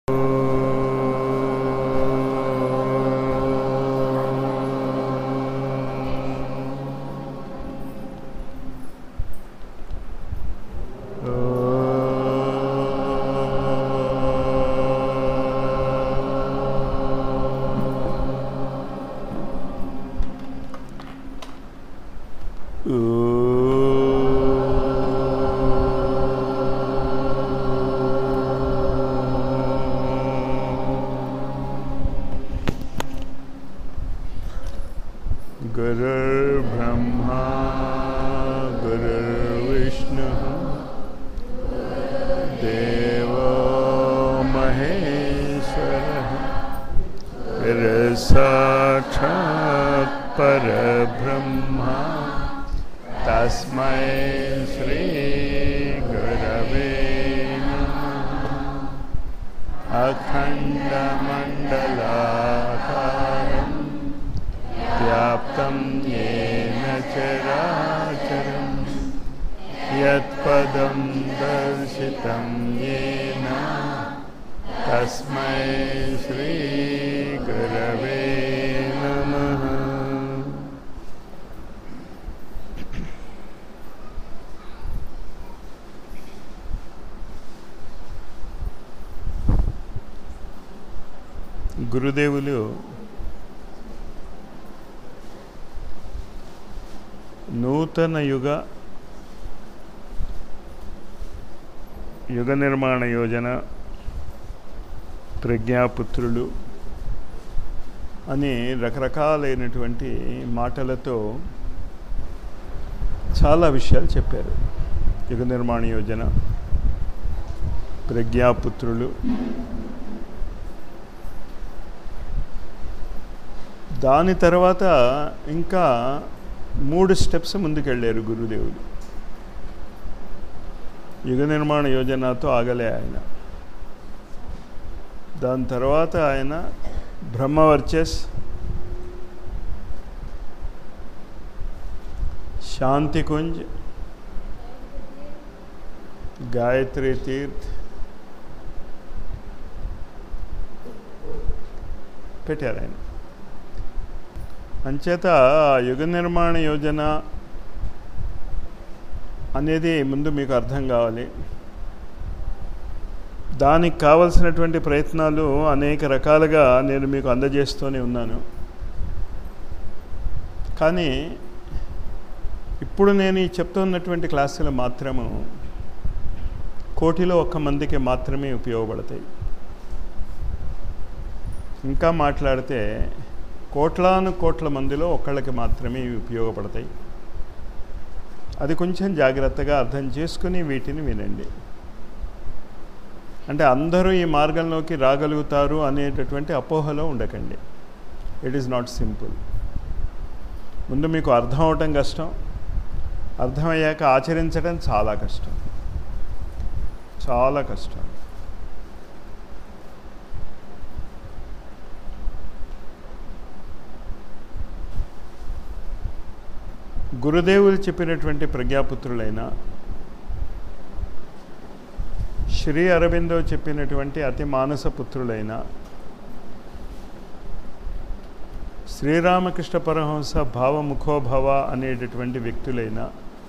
गुरुर्ब्रह्मा गुरुर्विष्णुः देवो महेश्वरः गुरुसाक्षात् परब्रह्मा तस्मै श्रीगुरवे नमः अखण्डमण्डलाकारम् व्याप्तं येन चराचरं यत्पदं दर्शितं येन तस्मै श्रीगुरवे नमः గురుదేవులు నూతన యుగ యుగ నిర్మాణ యోజన ప్రజ్ఞాపుత్రులు అని రకరకాలైనటువంటి మాటలతో చాలా విషయాలు చెప్పారు యుగ నిర్మాణ యోజన ప్రజ్ఞాపుత్రులు దాని తర్వాత ఇంకా మూడు స్టెప్స్ ముందుకెళ్ళారు గురుదేవులు యుగ నిర్మాణ యోజనతో ఆగలే ఆయన దాని తర్వాత ఆయన బ్రహ్మవర్చస్ శాంతికుంజ్ గాయత్రి తీర్థ్ పెట్టారు ఆయన అంచేత యుగ నిర్మాణ యోజన అనేది ముందు మీకు అర్థం కావాలి దానికి కావలసినటువంటి ప్రయత్నాలు అనేక రకాలుగా నేను మీకు అందజేస్తూనే ఉన్నాను కానీ ఇప్పుడు నేను ఈ చెప్తున్నటువంటి క్లాసులు మాత్రము కోటిలో ఒక్క మందికి మాత్రమే ఉపయోగపడతాయి ఇంకా మాట్లాడితే కోట్లాను కోట్ల మందిలో ఒక్కళ్ళకి మాత్రమే ఇవి ఉపయోగపడతాయి అది కొంచెం జాగ్రత్తగా అర్థం చేసుకుని వీటిని వినండి అంటే అందరూ ఈ మార్గంలోకి రాగలుగుతారు అనేటటువంటి అపోహలో ఉండకండి ఇట్ ఈస్ నాట్ సింపుల్ ముందు మీకు అర్థం అవటం కష్టం అర్థమయ్యాక ఆచరించడం చాలా కష్టం చాలా కష్టం గురుదేవులు చెప్పినటువంటి ప్రజ్ఞాపుత్రులైన శ్రీ అరవిందో చెప్పినటువంటి అతి మానస పుత్రులైన శ్రీరామకృష్ణ పరమహంస భావముఖోభవ అనేటటువంటి వ్యక్తులైన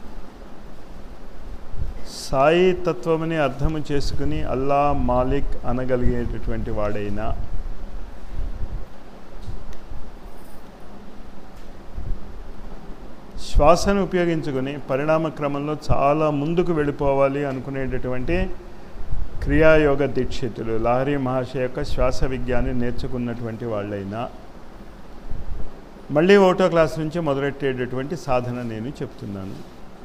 సాయి తత్వమని అర్థము చేసుకుని అల్లా మాలిక్ అనగలిగేటటువంటి వాడైనా శ్వాసను ఉపయోగించుకొని పరిణామ క్రమంలో చాలా ముందుకు వెళ్ళిపోవాలి అనుకునేటటువంటి క్రియాయోగ దీక్షితులు లహరి మహర్షి యొక్క శ్వాస విజ్ఞాన్ని నేర్చుకున్నటువంటి వాళ్ళైనా మళ్ళీ ఒకటో క్లాస్ నుంచి మొదలెట్టేటటువంటి సాధన నేను చెప్తున్నాను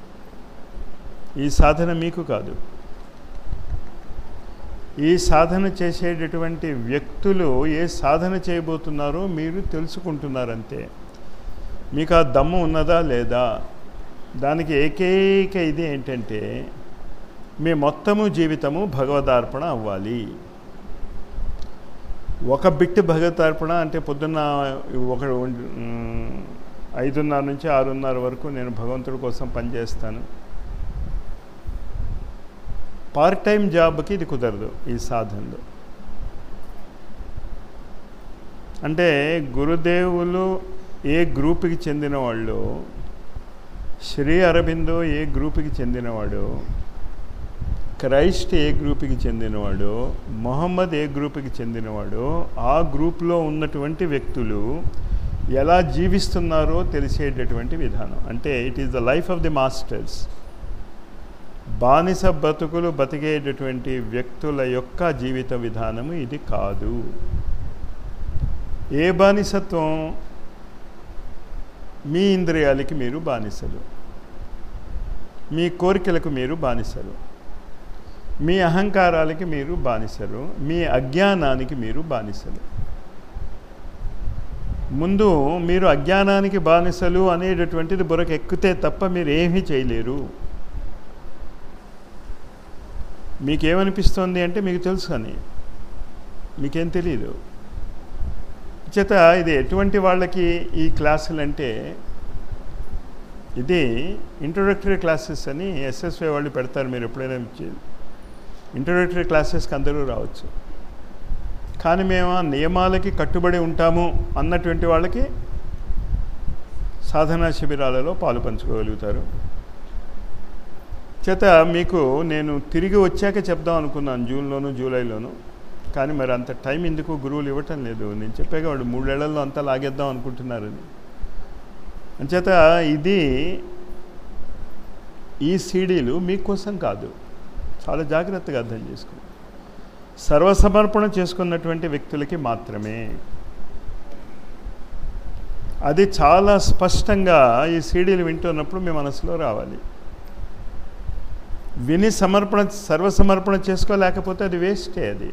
ఈ సాధన మీకు కాదు ఈ సాధన చేసేటటువంటి వ్యక్తులు ఏ సాధన చేయబోతున్నారో మీరు తెలుసుకుంటున్నారంతే మీకు ఆ దమ్ము ఉన్నదా లేదా దానికి ఏకైక ఇది ఏంటంటే మీ మొత్తము జీవితము భగవదార్పణ అవ్వాలి ఒక బిట్ భగవతార్పణ అంటే పొద్దున్న ఒక ఐదున్నర నుంచి ఆరున్నర వరకు నేను భగవంతుడి కోసం పనిచేస్తాను పార్ట్ టైం జాబ్కి ఇది కుదరదు ఈ సాధనలో అంటే గురుదేవులు ఏ గ్రూప్కి చెందిన వాళ్ళు శ్రీ అరబిందో ఏ గ్రూప్కి చెందినవాడు క్రైస్ట్ ఏ గ్రూప్కి చెందినవాడు మొహమ్మద్ ఏ గ్రూప్కి చెందినవాడు ఆ గ్రూప్లో ఉన్నటువంటి వ్యక్తులు ఎలా జీవిస్తున్నారో తెలిసేటటువంటి విధానం అంటే it is the life of the masters బానిస బతుకులు బతికేటటువంటి వ్యక్తుల యొక్క జీవిత విధానము ఇది కాదు ఏ బానిసత్వం మీ ఇంద్రియాలకి మీరు బానిసలు మీ కోరికలకు మీరు బానిసలు మీ అహంకారాలకి మీరు బానిసలు మీ అజ్ఞానానికి మీరు బానిసలు ముందు మీరు అజ్ఞానానికి బానిసలు అనేటటువంటిది బుర్రకు ఎక్కితే తప్ప మీరు ఏమీ చేయలేరు మీకేమనిపిస్తోంది అంటే మీకు తెలుసు అని మీకేం తెలియదు చేత ఇది ఎటువంటి వాళ్ళకి ఈ క్లాసులు అంటే ఇది ఇంట్రొడక్టరీ క్లాసెస్ అని ఎస్ఎస్వై వాళ్ళు పెడతారు మీరు ఎప్పుడైనా ఇంట్రొడక్టరీ క్లాసెస్కి అందరూ రావచ్చు కానీ మేము ఆ నియమాలకి కట్టుబడి ఉంటాము అన్నటువంటి వాళ్ళకి సాధనా శిబిరాలలో పాలు పంచుకోగలుగుతారు చేత మీకు నేను తిరిగి వచ్చాక చెప్దాం అనుకున్నాను జూన్లోను జూలైలోను కానీ మరి అంత టైం ఎందుకు గురువులు ఇవ్వటం లేదు నేను చెప్పాక వాడు మూడేళ్లలో అంతా లాగేద్దాం అనుకుంటున్నారని అంచేత ఇది ఈ సీడీలు మీకోసం కాదు చాలా జాగ్రత్తగా అర్థం చేసుకోండి సర్వసమర్పణ చేసుకున్నటువంటి వ్యక్తులకి మాత్రమే అది చాలా స్పష్టంగా ఈ సీడీలు వింటున్నప్పుడు మీ మనసులో రావాలి విని సమర్పణ సర్వసమర్పణ చేసుకోలేకపోతే అది వేస్టే అది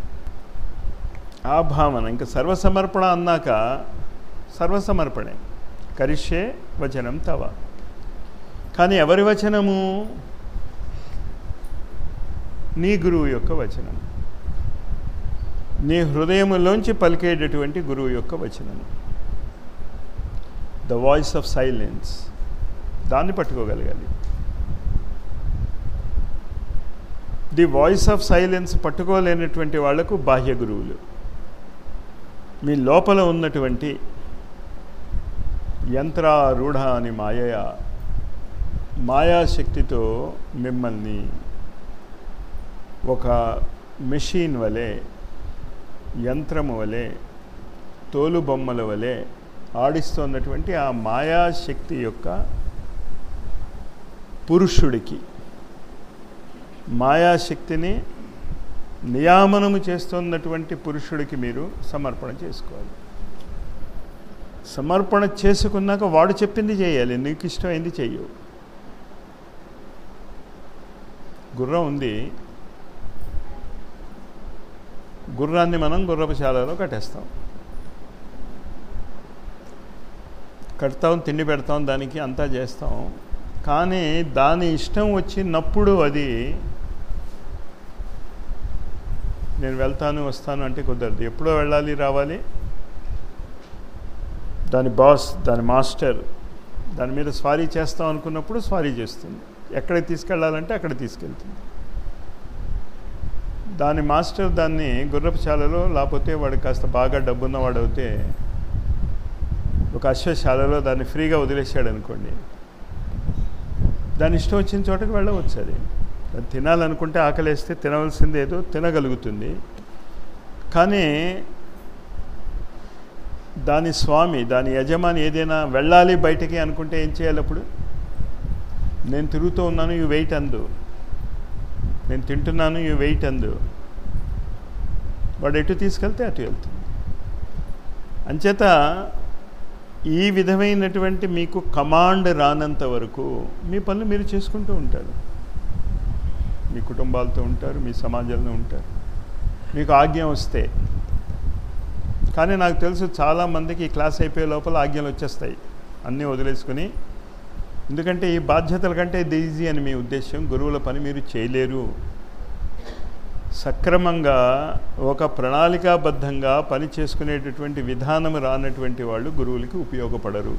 ఆ భావన ఇంకా సర్వసమర్పణ అన్నాక సర్వసమర్పణే కరిష్యే వచనం తవ కానీ ఎవరి వచనము నీ గురువు యొక్క వచనం నీ హృదయములోంచి పలికేటటువంటి గురువు యొక్క వచనము ద వాయిస్ ఆఫ్ సైలెన్స్ దాన్ని పట్టుకోగలగాలి ది వాయిస్ ఆఫ్ సైలెన్స్ పట్టుకోలేనటువంటి వాళ్లకు బాహ్య గురువులు మీ లోపల ఉన్నటువంటి యంత్రారూఢ అని మాయయ మాయాశక్తితో మిమ్మల్ని ఒక మెషిన్ వలె యంత్రము వలె తోలుబొమ్మల వలె ఆడిస్తున్నటువంటి ఆ మాయాశక్తి యొక్క పురుషుడికి మాయాశక్తిని నియామనము చేస్తున్నటువంటి పురుషుడికి మీరు సమర్పణ చేసుకోవాలి సమర్పణ చేసుకున్నాక వాడు చెప్పింది చేయాలి నీకు ఇష్టమైంది చెయ్యు గుర్రం ఉంది గుర్రాన్ని మనం గుర్రపశాలలో కట్టేస్తాం కడతాం తిండి పెడతాం దానికి అంతా చేస్తాం కానీ దాని ఇష్టం వచ్చినప్పుడు అది నేను వెళ్తాను వస్తాను అంటే కుదరదు ఎప్పుడో వెళ్ళాలి రావాలి దాని బాస్ దాని మాస్టర్ దాని మీద స్వారీ చేస్తాం అనుకున్నప్పుడు స్వారీ చేస్తుంది ఎక్కడికి తీసుకెళ్ళాలంటే అక్కడ తీసుకెళ్తుంది దాని మాస్టర్ దాన్ని గుర్రపుశాలలో లేకపోతే వాడు కాస్త బాగా డబ్బున్నవాడు అయితే ఒక అశ్వశాలలో దాన్ని ఫ్రీగా వదిలేసాడు అనుకోండి దాని ఇష్టం వచ్చిన చోటకి వెళ్ళవచ్చు అది అది తినాలనుకుంటే ఆకలేస్తే తినవలసింది ఏదో తినగలుగుతుంది కానీ దాని స్వామి దాని యజమాని ఏదైనా వెళ్ళాలి బయటికి అనుకుంటే ఏం చేయాలి అప్పుడు నేను తిరుగుతూ ఉన్నాను యూ వెయిట్ అందు నేను తింటున్నాను యూ వెయిట్ అందు వాడు ఎటు తీసుకెళ్తే అటు వెళ్తుంది అంచేత ఈ విధమైనటువంటి మీకు కమాండ్ రానంత వరకు మీ పనులు మీరు చేసుకుంటూ ఉంటారు మీ కుటుంబాలతో ఉంటారు మీ సమాజంలో ఉంటారు మీకు ఆజ్ఞ వస్తే కానీ నాకు తెలుసు చాలామందికి ఈ క్లాస్ అయిపోయే లోపల ఆజ్ఞలు వచ్చేస్తాయి అన్నీ వదిలేసుకుని ఎందుకంటే ఈ బాధ్యతల కంటే ఇది ఈజీ అని మీ ఉద్దేశం గురువుల పని మీరు చేయలేరు సక్రమంగా ఒక ప్రణాళికాబద్ధంగా పని చేసుకునేటటువంటి విధానం రానటువంటి వాళ్ళు గురువులకి ఉపయోగపడరు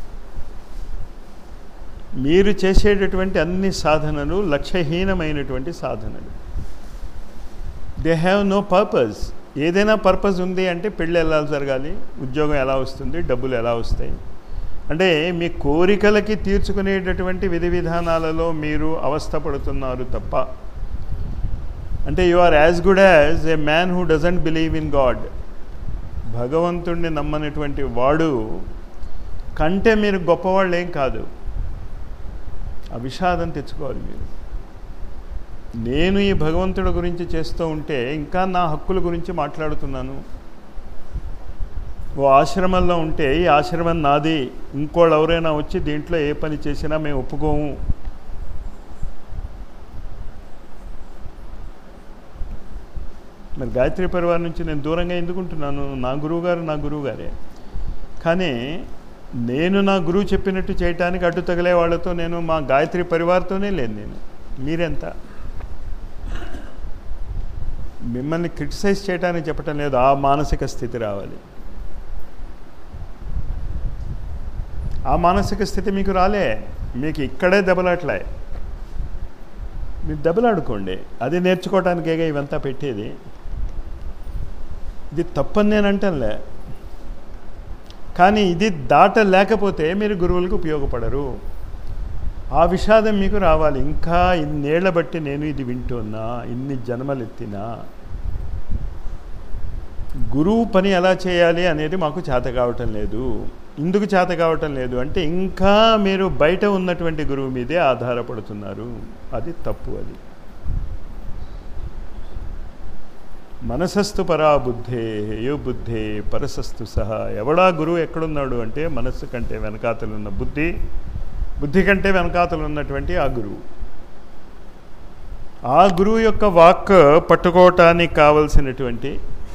మీరు చేసేటటువంటి అన్ని సాధనలు లక్ష్యహీనమైనటువంటి సాధనలు దే హ్యావ్ నో పర్పస్ ఏదైనా పర్పస్ ఉంది అంటే పెళ్ళి ఎలా జరగాలి ఉద్యోగం ఎలా వస్తుంది డబ్బులు ఎలా వస్తాయి అంటే మీ కోరికలకి తీర్చుకునేటటువంటి విధి విధానాలలో మీరు అవస్థపడుతున్నారు తప్ప అంటే you are as good as a man who doesn't believe in God భగవంతుణ్ణి నమ్మనటువంటి వాడు కంటే మీరు గొప్పవాళ్ళు ఏం కాదు ఆ విషాదం తెచ్చుకోవాలి మీరు నేను ఈ భగవంతుడి గురించి చేస్తూ ఉంటే ఇంకా నా హక్కుల గురించి మాట్లాడుతున్నాను ఓ ఆశ్రమంలో ఉంటే ఈ ఆశ్రమం నాది ఇంకోళ్ళు ఎవరైనా వచ్చి దీంట్లో ఏ పని చేసినా మేము ఒప్పుకోము మరి గాయత్రి పరివారం నుంచి నేను దూరంగా ఎందుకుంటున్నాను నా గురువుగారు నా గురువుగారే కానీ నేను నా గురువు చెప్పినట్టు చేయటానికి అడ్డు తగిలే వాళ్ళతో నేను మా గాయత్రి పరివార్తోనే లేను నేను మీరెంత మిమ్మల్ని క్రిటిసైజ్ చేయడానికి చెప్పటం లేదు ఆ మానసిక స్థితి రావాలి ఆ మానసిక స్థితి మీకు రాలే మీకు ఇక్కడే దెబ్బలాట్లే మీరు దెబ్బలాడుకోండి అది నేర్చుకోవటానికేగా ఇవంతా పెట్టేది ఇది తప్పని నేను అంటలే కానీ ఇది దాటలేకపోతే మీరు గురువులకు ఉపయోగపడరు ఆ విషాదం మీకు రావాలి ఇంకా ఇన్నేళ్ల బట్టి నేను ఇది వింటున్నా ఇన్ని జన్మలెత్తినా గురువు పని ఎలా చేయాలి అనేది మాకు చేత కావటం లేదు ఎందుకు చేత కావటం లేదు అంటే ఇంకా మీరు బయట ఉన్నటువంటి గురువు మీదే ఆధారపడుతున్నారు అది తప్పు అది మనసస్తు పరా బుద్ధే యో బుద్ధే పరసస్తు సహా ఎవడా గురువు ఎక్కడున్నాడు అంటే మనస్సు కంటే వెనకాతలున్న బుద్ధి బుద్ధి కంటే వెనకాతలు ఉన్నటువంటి ఆ గురువు ఆ గురువు యొక్క వాక్ పట్టుకోవటానికి కావలసినటువంటి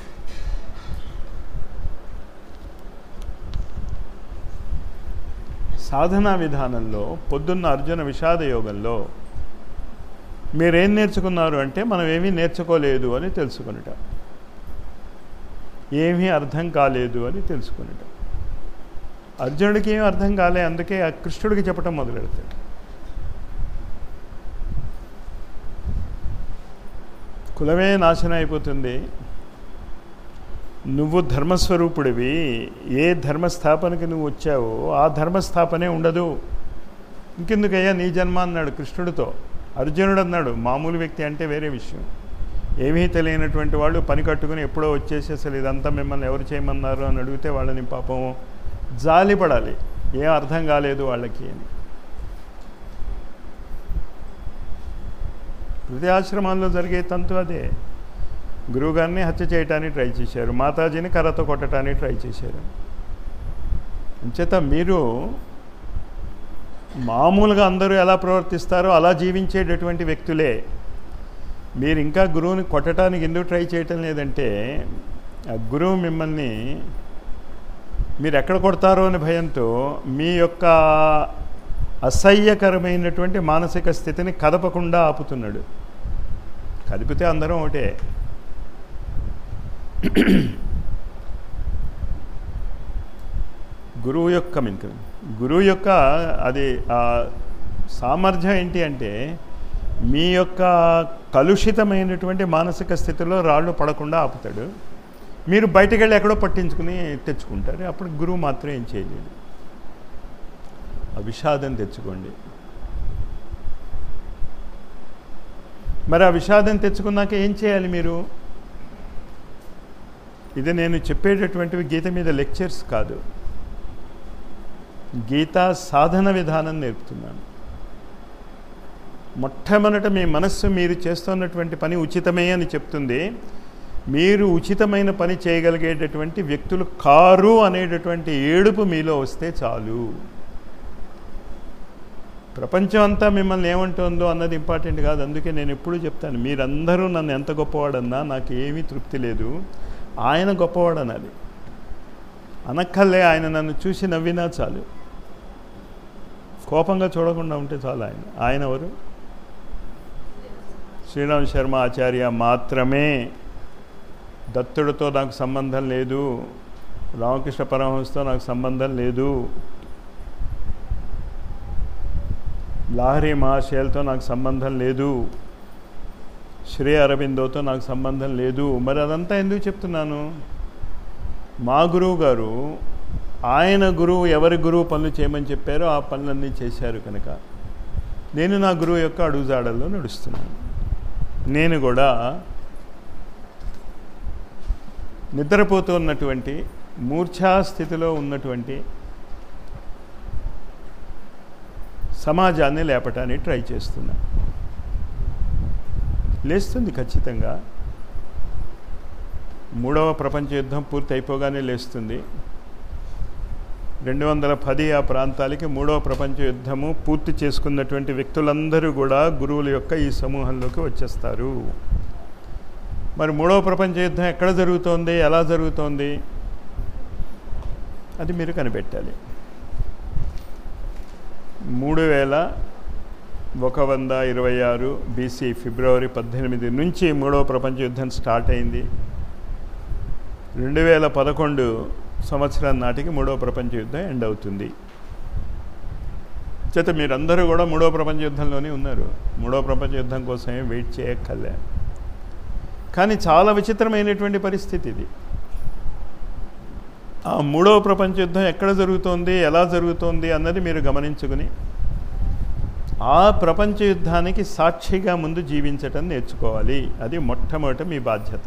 సాధనా విధానంలో పొద్దున్న అర్జున విషాద యోగంలో మీరేం నేర్చుకున్నారు అంటే మనం ఏమీ నేర్చుకోలేదు అని తెలుసుకునట ఏమీ అర్థం కాలేదు అని తెలుసుకునట అర్జునుడికి ఏం అర్థం కాలే అందుకే ఆ కృష్ణుడికి చెప్పటం మొదలెడతాడు కులమే నాశనం అయిపోతుంది నువ్వు ధర్మస్వరూపుడివి ఏ ధర్మస్థాపనకి నువ్వు వచ్చావో ఆ ధర్మస్థాపనే ఉండదు ఇంకెందుకయ్యా నీ జన్మ అన్నాడు కృష్ణుడితో అర్జునుడు అన్నాడు మామూలు వ్యక్తి అంటే వేరే విషయం ఏమీ తెలియనటువంటి వాళ్ళు పని కట్టుకుని ఎప్పుడో వచ్చేసి అసలు ఇదంతా మిమ్మల్ని ఎవరు చేయమన్నారు అని అడిగితే వాళ్ళని పాపం జాలి పడాలి ఏం అర్థం కాలేదు వాళ్ళకి అని ప్రతి ఆశ్రమాల్లో జరిగే తంతు అదే గురువుగారిని హత్య చేయటానికి ట్రై చేశారు మాతాజీని కర్రతో కొట్టడానికి ట్రై చేశారు అంచేత మీరు మామూలుగా అందరూ ఎలా ప్రవర్తిస్తారో అలా జీవించేటటువంటి వ్యక్తులే మీరు ఇంకా గురువుని కొట్టడానికి ఎందుకు ట్రై చేయటం లేదంటే ఆ గురువు మిమ్మల్ని మీరు ఎక్కడ కొడతారో అని భయంతో మీ యొక్క అసహ్యకరమైనటువంటి మానసిక స్థితిని కదపకుండా ఆపుతున్నాడు కదిపితే అందరం ఒకటే గురువు యొక్క మీకు గురువు యొక్క అది ఆ సామర్థ్యం ఏంటి అంటే మీ యొక్క కలుషితమైనటువంటి మానసిక స్థితిలో రాళ్ళు పడకుండా ఆపుతాడు మీరు బయటకు వెళ్ళి ఎక్కడో పట్టించుకుని తెచ్చుకుంటారు అప్పుడు గురువు మాత్రం ఏం చేయలేడు ఆ విషాదం తెచ్చుకోండి మరి ఆ విషాదం తెచ్చుకున్నాక ఏం చేయాలి మీరు ఇది నేను చెప్పేటటువంటివి గీత మీద లెక్చర్స్ కాదు గీతా సాధన విధానం నేర్పుతున్నాను మొట్టమొదట మీ మనస్సు మీరు చేస్తున్నటువంటి పని ఉచితమే అని చెప్తుంది మీరు ఉచితమైన పని చేయగలిగేటటువంటి వ్యక్తులు కారు అనేటటువంటి ఏడుపు మీలో వస్తే చాలు ప్రపంచం అంతా మిమ్మల్ని ఏమంటుందో అన్నది ఇంపార్టెంట్ కాదు అందుకే నేను ఎప్పుడూ చెప్తాను మీరందరూ నన్ను ఎంత గొప్పవాడన్నా నాకు ఏమీ తృప్తి లేదు ఆయన గొప్పవాడు అనాలి అనక్కర్లే ఆయన నన్ను చూసి నవ్వినా చాలు కోపంగా చూడకుండా ఉంటే చాలు ఆయన ఆయన ఎవరు శ్రీరామ్ శర్మ ఆచార్య మాత్రమే దత్తుడితో నాకు సంబంధం లేదు రామకృష్ణ పరమహంసతో నాకు సంబంధం లేదు లాహరి మహాశయాలతో నాకు సంబంధం లేదు శ్రీ అరవిందోతో నాకు సంబంధం లేదు మరి అదంతా ఎందుకు చెప్తున్నాను మా గురువు గారు ఆయన గురువు ఎవరి గురువు పనులు చేయమని చెప్పారో ఆ పనులన్నీ చేశారు కనుక నేను నా గురువు యొక్క అడుగుజాడల్లో నడుస్తున్నాను నేను కూడా నిద్రపోతూ ఉన్నటువంటి మూర్ఛా స్థితిలో ఉన్నటువంటి సమాజాన్ని లేపటానికి ట్రై చేస్తున్నా లేస్తుంది ఖచ్చితంగా మూడవ ప్రపంచ యుద్ధం పూర్తి అయిపోగానే లేస్తుంది రెండు వందల పది ఆ ప్రాంతాలకి మూడవ ప్రపంచ యుద్ధము పూర్తి చేసుకున్నటువంటి వ్యక్తులందరూ కూడా గురువుల యొక్క ఈ సమూహంలోకి వచ్చేస్తారు మరి మూడవ ప్రపంచ యుద్ధం ఎక్కడ జరుగుతోంది ఎలా జరుగుతోంది అది మీరు కనిపెట్టాలి మూడు వేల ఒక వంద ఇరవై ఆరు బీసీ ఫిబ్రవరి పద్దెనిమిది నుంచి మూడవ ప్రపంచ యుద్ధం స్టార్ట్ అయింది రెండు వేల పదకొండు సంవత్సరం నాటికి మూడవ ప్రపంచ యుద్ధం ఎండ్ అవుతుంది చేత మీరందరూ కూడా మూడవ ప్రపంచ యుద్ధంలోనే ఉన్నారు మూడవ ప్రపంచ యుద్ధం కోసమే వెయిట్ చేయక్కర్లే కానీ చాలా విచిత్రమైనటువంటి పరిస్థితి ఇది ఆ మూడవ ప్రపంచ యుద్ధం ఎక్కడ జరుగుతోంది ఎలా జరుగుతోంది అన్నది మీరు గమనించుకుని ఆ ప్రపంచ యుద్ధానికి సాక్షిగా ముందు జీవించటం నేర్చుకోవాలి అది మొట్టమొదట మీ బాధ్యత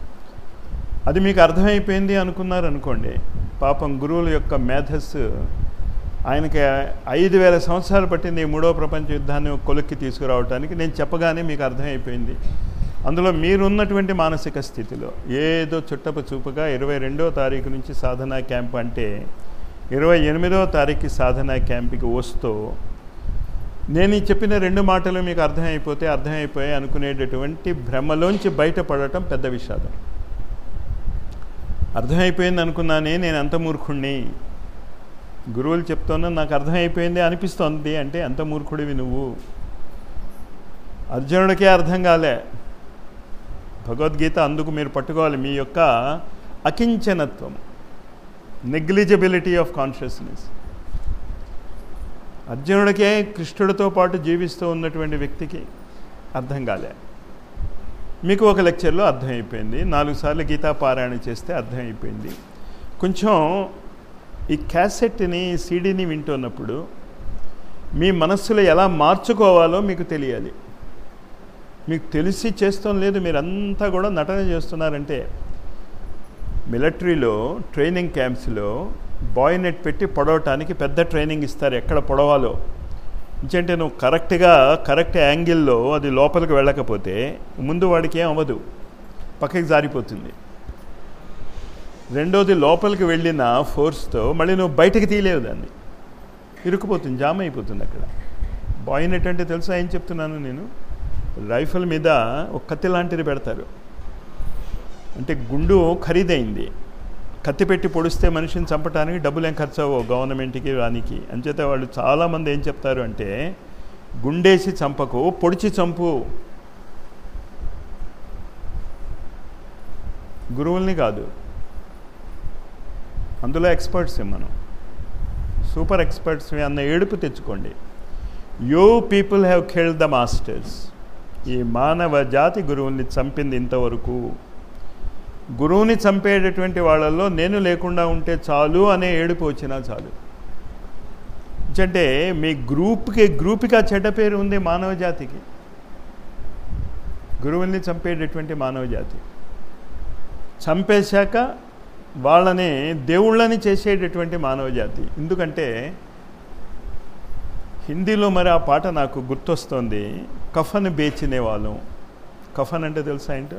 అది మీకు అర్థమైపోయింది అనుకున్నారు అనుకోండి పాపం గురువుల యొక్క మేధస్సు ఆయనకి ఐదు వేల సంవత్సరాలు పట్టింది ఈ మూడవ ప్రపంచ యుద్ధాన్ని కొలిక్కి తీసుకురావడానికి నేను చెప్పగానే మీకు అర్థమైపోయింది అందులో మీరున్నటువంటి మానసిక స్థితిలో ఏదో చుట్టపు చూపుగా ఇరవై రెండో తారీఖు నుంచి సాధనా క్యాంప్ అంటే ఇరవై ఎనిమిదవ తారీఖు సాధనా క్యాంప్కి వస్తూ నేను ఈ చెప్పిన రెండు మాటలు మీకు అర్థమైపోతే అర్థమైపోయి అనుకునేటటువంటి భ్రమలోంచి బయటపడటం పెద్ద విషాదం అర్థమైపోయింది అనుకున్నానే నేను ఎంత మూర్ఖుణ్ణి గురువులు చెప్తున్నా నాకు అర్థమైపోయింది అనిపిస్తోంది అంటే ఎంత మూర్ఖుడివి నువ్వు అర్జునుడికే అర్థం కాలే భగవద్గీత అందుకు మీరు పట్టుకోవాలి మీ యొక్క అకించనత్వం నెగ్లిజిబిలిటీ ఆఫ్ కాన్షియస్నెస్ అర్జునుడికే కృష్ణుడితో పాటు జీవిస్తూ ఉన్నటువంటి వ్యక్తికి అర్థం కాలే మీకు ఒక లెక్చర్లో అర్థమైపోయింది నాలుగు సార్లు గీతా పారాయణ చేస్తే అర్థమైపోయింది కొంచెం ఈ క్యాసెట్ని సీడీని వింటున్నప్పుడు మీ మనస్సులో ఎలా మార్చుకోవాలో మీకు తెలియాలి మీకు తెలిసి చేస్తాం లేదు మీరంతా కూడా నటన చేస్తున్నారంటే మిలిటరీలో ట్రైనింగ్ క్యాంప్స్లో బాయ్ నెట్ పెట్టి పొడవటానికి పెద్ద ట్రైనింగ్ ఇస్తారు ఎక్కడ పొడవాలో ఎందుకంటే నువ్వు కరెక్ట్గా కరెక్ట్ యాంగిల్లో అది లోపలికి వెళ్ళకపోతే ముందు వాడికి ఏం అవ్వదు పక్కకి జారిపోతుంది రెండోది లోపలికి వెళ్ళిన ఫోర్స్తో మళ్ళీ నువ్వు బయటకు తీయలేవు దాన్ని ఇరుక్కుపోతుంది జామ్ అయిపోతుంది అక్కడ బాయ్ నెట్ అంటే తెలుసా ఏం చెప్తున్నాను నేను రైఫిల్ మీద ఒక కత్తి లాంటిది పెడతారు అంటే గుండు ఖరీదైంది కత్తి పెట్టి పొడిస్తే మనిషిని చంపడానికి డబ్బులు ఏం ఖర్చు అవ్వవు గవర్నమెంట్కి రానికి అంచేత వాళ్ళు చాలామంది ఏం చెప్తారు అంటే గుండేసి చంపకు పొడిచి చంపు గురువుల్ని కాదు అందులో ఎక్స్పర్ట్స్ మనం సూపర్ ఎక్స్పర్ట్స్ అన్న ఏడుపు తెచ్చుకోండి you people have killed the masters ఈ మానవ జాతి గురువుల్ని చంపింది ఇంతవరకు గురువుని చంపేటటువంటి వాళ్ళల్లో నేను లేకుండా ఉంటే చాలు అనే ఏడుపు వచ్చినా చాలు అంటే మీ గ్రూప్కి గ్రూప్గా చెడ్డ పేరు ఉంది మానవ జాతికి గురువుల్ని చంపేటటువంటి మానవ జాతి చంపేశాక వాళ్ళని దేవుళ్ళని చేసేటటువంటి మానవ జాతి ఎందుకంటే హిందీలో మరి ఆ పాట నాకు గుర్తొస్తోంది కఫన్ బేచినే వాళ్ళం కఫన్ అంటే తెలుసా ఏంటో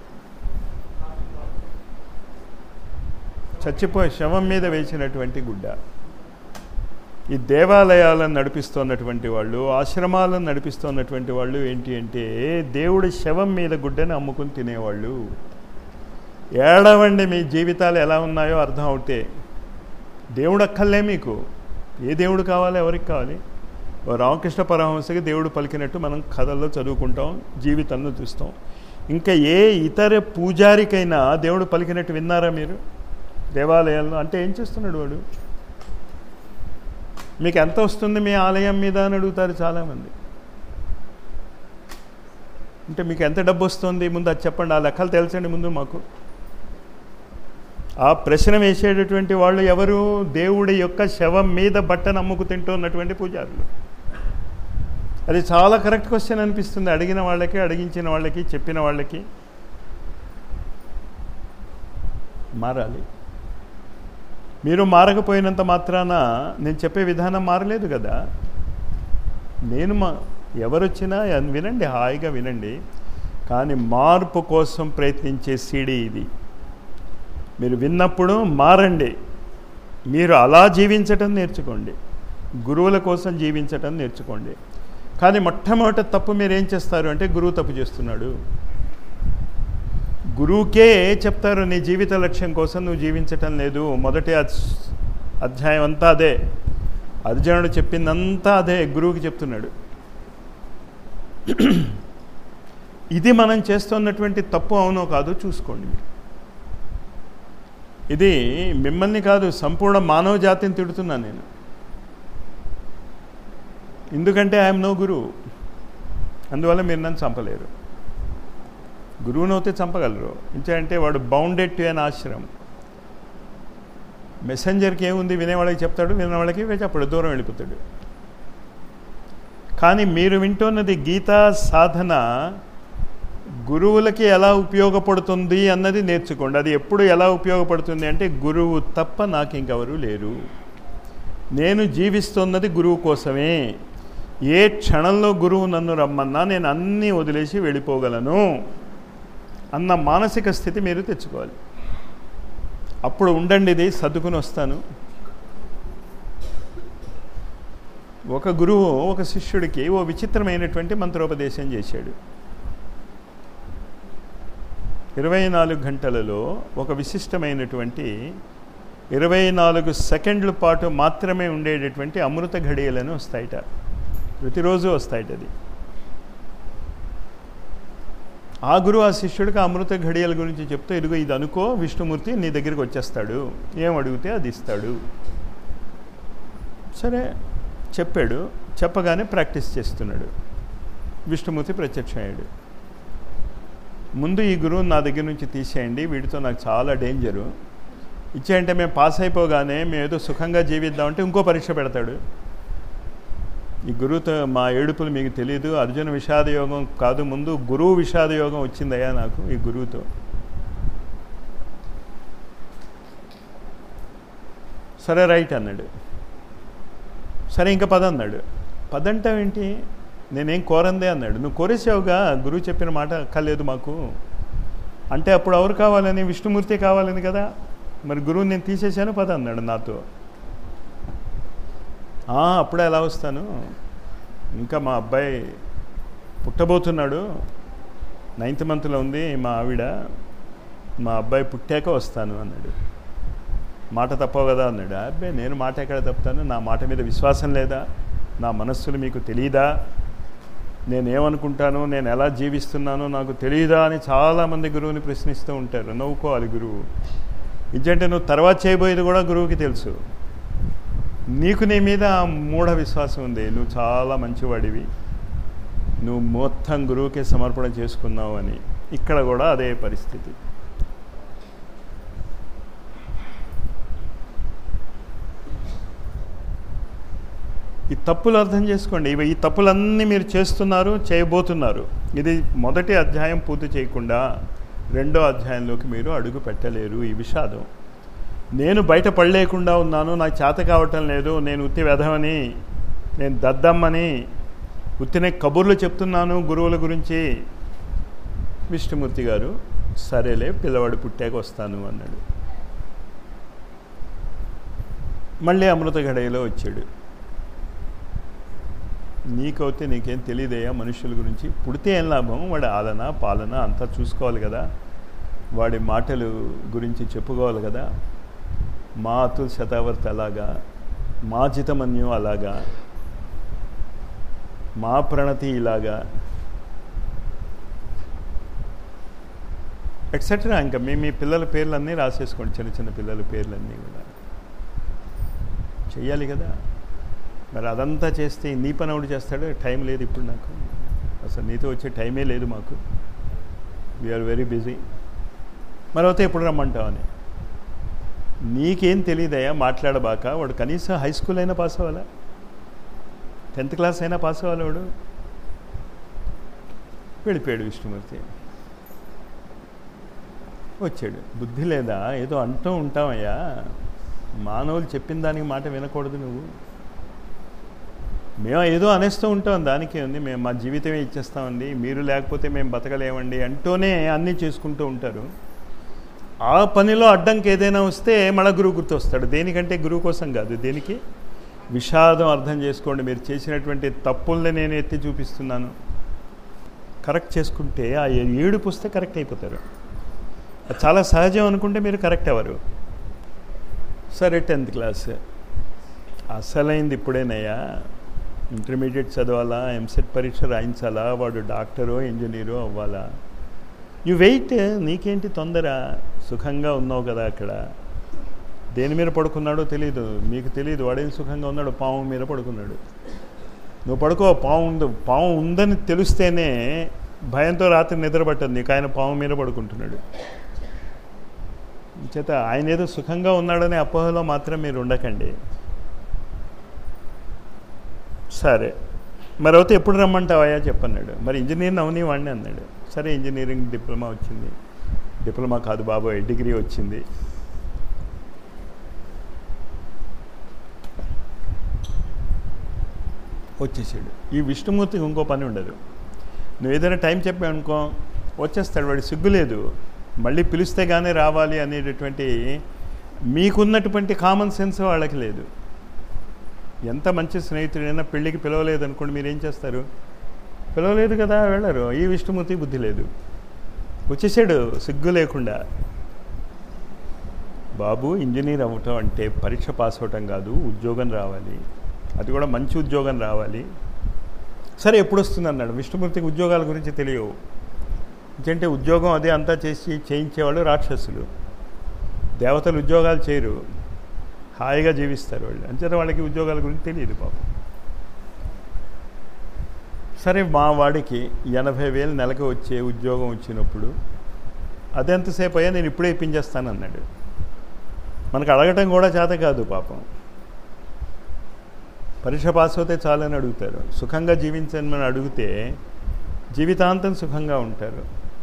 చచ్చిపోయి శవం మీద వేసినటువంటి గుడ్డ ఈ దేవాలయాలను నడిపిస్తున్నటువంటి వాళ్ళు ఆశ్రమాలను నడిపిస్తున్నటువంటి వాళ్ళు ఏంటి అంటే దేవుడి శవం మీద గుడ్డని అమ్ముకుని తినేవాళ్ళు ఏడవండి మీ జీవితాలు ఎలా ఉన్నాయో అర్థం అవుతే దేవుడు అక్కర్లే మీకు ఏ దేవుడు కావాలి ఎవరికి కావాలి ఓ రామకృష్ణ పరమహంసకి దేవుడు పలికినట్టు మనం కథల్లో చదువుకుంటాం జీవితంలో చూస్తాం ఇంకా ఏ ఇతర పూజారికైనా దేవుడు పలికినట్టు విన్నారా మీరు దేవాలయాల్లో అంటే ఏం చేస్తున్నాడు వాడు మీకు ఎంత వస్తుంది మీ ఆలయం మీద అని అడుగుతారు చాలామంది అంటే మీకు ఎంత డబ్బు వస్తుంది ముందు అది చెప్పండి ఆ లెక్కలు తెలుసండి ముందు మాకు ఆ ప్రశ్న వేసేటటువంటి వాళ్ళు ఎవరు దేవుడి యొక్క శవం మీద బట్టను అమ్ముకు తింటున్నటువంటి పూజారులు అది చాలా కరెక్ట్ క్వశ్చన్ అనిపిస్తుంది అడిగిన వాళ్ళకి అడిగించిన వాళ్ళకి చెప్పిన వాళ్ళకి మారాలి మీరు మారకపోయినంత మాత్రాన నేను చెప్పే విధానం మారలేదు కదా నేను మా ఎవరొచ్చినా అన్- వినండి హాయిగా వినండి కానీ మార్పు కోసం ప్రయత్నించే సీడీ ఇది మీరు విన్నప్పుడు మారండి మీరు అలా జీవించటం నేర్చుకోండి గురువుల కోసం జీవించటం నేర్చుకోండి కానీ మొట్టమొదటి తప్పు మీరు ఏం చేస్తారు అంటే గురువు తప్పు చేస్తున్నాడు గురువుకే చెప్తారు నీ జీవిత లక్ష్యం కోసం నువ్వు జీవించటం లేదు మొదటి అధ్- అధ్యాయం అంతా అదే అర్జునుడు చెప్పిందంతా అదే గురువుకి చెప్తున్నాడు ఇది మనం చేస్తున్నటువంటి తప్పు అవునో కాదో చూసుకోండి మీరు ఇది మిమ్మల్ని కాదు సంపూర్ణ మానవ జాతిని తిడుతున్నాను నేను ఎందుకంటే ఐఎమ్ నో గురువు అందువల్ల మీరు నన్ను చంపలేరు గురువునైతే చంపగలరు అంటే వాడు బౌండెడ్ టు అన్ ఆశ్రమం మెసెంజర్కి ఏముంది వినేవాళ్ళకి చెప్తాడు వినేవాళ్ళకి చెప్పడు దూరం వెళ్ళిపోతాడు కానీ మీరు వింటున్నది గీతా సాధన గురువులకి ఎలా ఉపయోగపడుతుంది అన్నది నేర్చుకోండి అది ఎప్పుడు ఎలా ఉపయోగపడుతుంది అంటే గురువు తప్ప నాకు ఇంకెవరు లేరు నేను జీవిస్తున్నది గురువు కోసమే ఏ క్షణంలో గురువు నన్ను రమ్మన్నా నేను అన్నీ వదిలేసి వెళ్ళిపోగలను అన్న మానసిక స్థితి మీరు తెచ్చుకోవాలి అప్పుడు ఉండండి ఇది సర్దుకుని వస్తాను ఒక గురువు ఒక శిష్యుడికి ఓ విచిత్రమైనటువంటి మంత్రోపదేశం చేశాడు ఇరవై నాలుగు గంటలలో ఒక విశిష్టమైనటువంటి ఇరవై నాలుగు సెకండ్ల పాటు మాత్రమే ఉండేటటువంటి అమృత ఘడియలను వస్తాయిట ప్రతిరోజు వస్తాయిట అది ఆ గురువు ఆ శిష్యుడికి ఆ అమృత ఘడియల గురించి చెప్తూ ఇదిగో ఇది అనుకో విష్ణుమూర్తి నీ దగ్గరికి వచ్చేస్తాడు ఏం అడిగితే అది ఇస్తాడు సరే చెప్పాడు చెప్పగానే ప్రాక్టీస్ చేస్తున్నాడు విష్ణుమూర్తి ప్రత్యక్షమయ్యాడు ముందు ఈ గురువుని నా దగ్గర నుంచి తీసేయండి వీటితో నాకు చాలా డేంజరు ఇచ్చేయంటే మేము పాస్ అయిపోగానే మేము ఏదో సుఖంగా జీవిద్దామంటే ఇంకో పరీక్ష పెడతాడు ఈ గురువుతో మా ఏడుపులు మీకు తెలియదు అర్జున విషాద యోగం కాదు ముందు గురువు విషాద యోగం వచ్చిందయ్యా నాకు ఈ గురువుతో సరే రైట్ అన్నాడు సరే ఇంకా పద అన్నాడు పదంటావేంటి నేనేం కోరందే అన్నాడు నువ్వు కోరేసావుగా గురువు చెప్పిన మాట అక్కర్లేదు మాకు అంటే అప్పుడు ఎవరు కావాలని విష్ణుమూర్తి కావాలని కదా మరి గురువు నేను తీసేశాను పద అన్నాడు నాతో "ఆ, అప్పుడే ఎలా వస్తాను ఇంకా మా అబ్బాయి పుట్టబోతున్నాడు నైన్త్ మంత్లో ఉంది మా ఆవిడ మా అబ్బాయి పుట్టాక వస్తాను అన్నాడు మాట తప్పవు కదా అన్నాడు అబ్బాయి నేను మాట ఎక్కడ తప్పుతాను నా మాట మీద విశ్వాసం లేదా నా మనస్సులు మీకు తెలియదా నేనేమనుకుంటాను నేను ఎలా జీవిస్తున్నానో నాకు తెలియదా అని చాలామంది గురువుని ప్రశ్నిస్తూ ఉంటారు నవ్వుకోవాలి గురువు ఇదంటే నువ్వు తర్వాత చేయబోయేది కూడా గురువుకి తెలుసు నీకు నీ మీద ఆ మూఢ విశ్వాసం ఉంది నువ్వు చాలా మంచివాడివి నువ్వు మొత్తం గురువుకే సమర్పణ చేసుకున్నావు అని ఇక్కడ కూడా అదే పరిస్థితి ఈ తప్పులు అర్థం చేసుకోండి ఇవి ఈ తప్పులన్నీ మీరు చేస్తున్నారు చేయబోతున్నారు ఇది మొదటి అధ్యాయం పూర్తి చేయకుండా రెండో అధ్యాయంలోకి మీరు అడుగు పెట్టలేరు ఈ విషాదం నేను బయట పడలేకుండా ఉన్నాను నాకు చేత కావటం లేదు నేను ఉత్తి వెధమని నేను దద్దమ్మని ఉత్తినే కబుర్లు చెప్తున్నాను గురువుల గురించి విష్ణుమూర్తి గారు సరేలే పిల్లవాడు పుట్టాక వస్తాను అన్నాడు మళ్ళీ అమృత గడయలో వచ్చాడు నీకైతే నీకేం తెలియదయ్యా మనుషుల గురించి పుడితే ఏం లాభం వాడి ఆలన పాలన అంతా చూసుకోవాలి కదా వాడి మాటలు గురించి చెప్పుకోవాలి కదా మా అతుల్ శతావర్తి అలాగా మా జితమన్యం అలాగా మా ప్రణతి ఇలాగా ఎట్సెట్రా ఇంకా మీ మీ పిల్లల పేర్లన్నీ రాసేసుకోండి చిన్న చిన్న పిల్లల పేర్లన్నీ కూడా చెయ్యాలి కదా మరి అదంతా చేస్తే నీ పని ఎవడు చేస్తాడు టైం లేదు ఇప్పుడు నాకు అసలు నీతో వచ్చే టైమే లేదు మాకు వీఆర్ వెరీ బిజీ మరొకటి ఎప్పుడు రమ్మంటావని నీకేం తెలియదయ్యా మాట్లాడబాక వాడు కనీసం హై స్కూల్ అయినా పాస్ అవ్వాలా టెన్త్ క్లాస్ అయినా పాస్ అవ్వాలి వాడు వెళ్ళిపోయాడు విష్ణుమూర్తి వచ్చాడు బుద్ధి లేదా ఏదో అంటూ ఉంటామయ్యా మానవులు చెప్పిన దానికి మాట వినకూడదు నువ్వు మేము ఏదో అనేస్తూ ఉంటాం దానికి ఉంది మేము మా జీవితమే ఇచ్చేస్తామండి మీరు లేకపోతే మేము బతకలేమండి అంటూనే అన్నీ చేసుకుంటూ ఉంటారు ఆ పనిలో అడ్డంకి ఏదైనా వస్తే మళ్ళా గురువు గుర్తొస్తాడు దేనికంటే గురువు కోసం కాదు దేనికి విషాదం అర్థం చేసుకోండి మీరు చేసినటువంటి తప్పుల్ని నేను ఎత్తి చూపిస్తున్నాను కరెక్ట్ చేసుకుంటే ఆ ఏడుపు వస్తే కరెక్ట్ అయిపోతారు అది చాలా సహజం అనుకుంటే మీరు కరెక్ట్ అవ్వరు సరే టెన్త్ క్లాస్ అసలైంది ఇప్పుడేనయ్యా ఇంటర్మీడియట్ చదవాలా ఎంసెట్ పరీక్ష రాయించాలా వాడు డాక్టరో ఇంజనీరో అవ్వాలా యు వెయిట్ నీకేంటి తొందర సుఖంగా ఉన్నావు కదా అక్కడ దేని మీద పడుకున్నాడో తెలియదు మీకు తెలియదు వాడేం సుఖంగా ఉన్నాడు పాము మీద పడుకున్నాడు నువ్వు పడుకో పాము ఉంది పాము ఉందని తెలిస్తేనే భయంతో రాత్రి నిద్ర పట్టదు నీకు ఆయన పాము మీద పడుకుంటున్నాడు చేత ఆయన ఏదో సుఖంగా ఉన్నాడనే అపోహలో మాత్రం మీరు ఉండకండి సరే మరి అయితే ఎప్పుడు రమ్మంటావయ్యా చెప్పన్నాడు మరి ఇంజనీర్ని అవని వాడిని అన్నాడు సరే ఇంజనీరింగ్ డిప్లొమా వచ్చింది డిప్లొమా కాదు బాబోయ్ డిగ్రీ వచ్చింది వచ్చేసాడు ఈ విష్ణుమూర్తికి ఇంకో పని ఉండదు నువ్వు ఏదైనా టైం చెప్పావు అనుకో వచ్చేస్తాడు వాడి సిగ్గు లేదు మళ్ళీ పిలిస్తే కానీ రావాలి అనేటటువంటి మీకున్నటువంటి కామన్ సెన్స్ వాళ్ళకి లేదు ఎంత మంచి స్నేహితుడైనా పెళ్ళికి పిలవలేదు అనుకోండి మీరు ఏం చేస్తారు పిలవలేదు కదా వెళ్ళరు ఈ విష్ణుమూర్తి బుద్ధి లేదు వచ్చేసాడు సిగ్గు లేకుండా బాబు ఇంజనీర్ అవ్వటం అంటే పరీక్ష పాస్ అవ్వటం కాదు ఉద్యోగం రావాలి అది కూడా మంచి ఉద్యోగం రావాలి సరే ఎప్పుడు వస్తుంది అన్నాడు విష్ణుమూర్తికి ఉద్యోగాల గురించి తెలియవు ఎందుకంటే ఉద్యోగం అదే అంతా చేసి చేయించేవాళ్ళు రాక్షసులు దేవతలు ఉద్యోగాలు చేయరు హాయిగా జీవిస్తారు వాళ్ళు అంచేత వాళ్ళకి ఉద్యోగాల గురించి తెలియదు పాపం సరే మా వాడికి ఎనభై వేలు నెలకు వచ్చే ఉద్యోగం వచ్చినప్పుడు అదెంతసేపు అయ్యా నేను ఇప్పుడే ఇప్పించేస్తాను అన్నాడు మనకు అడగటం కూడా చేత కాదు పాపం పరీక్ష పాస్ అవుతే చాలని అడుగుతారు సుఖంగా జీవించని మనం అడిగితే జీవితాంతం సుఖంగా ఉంటారు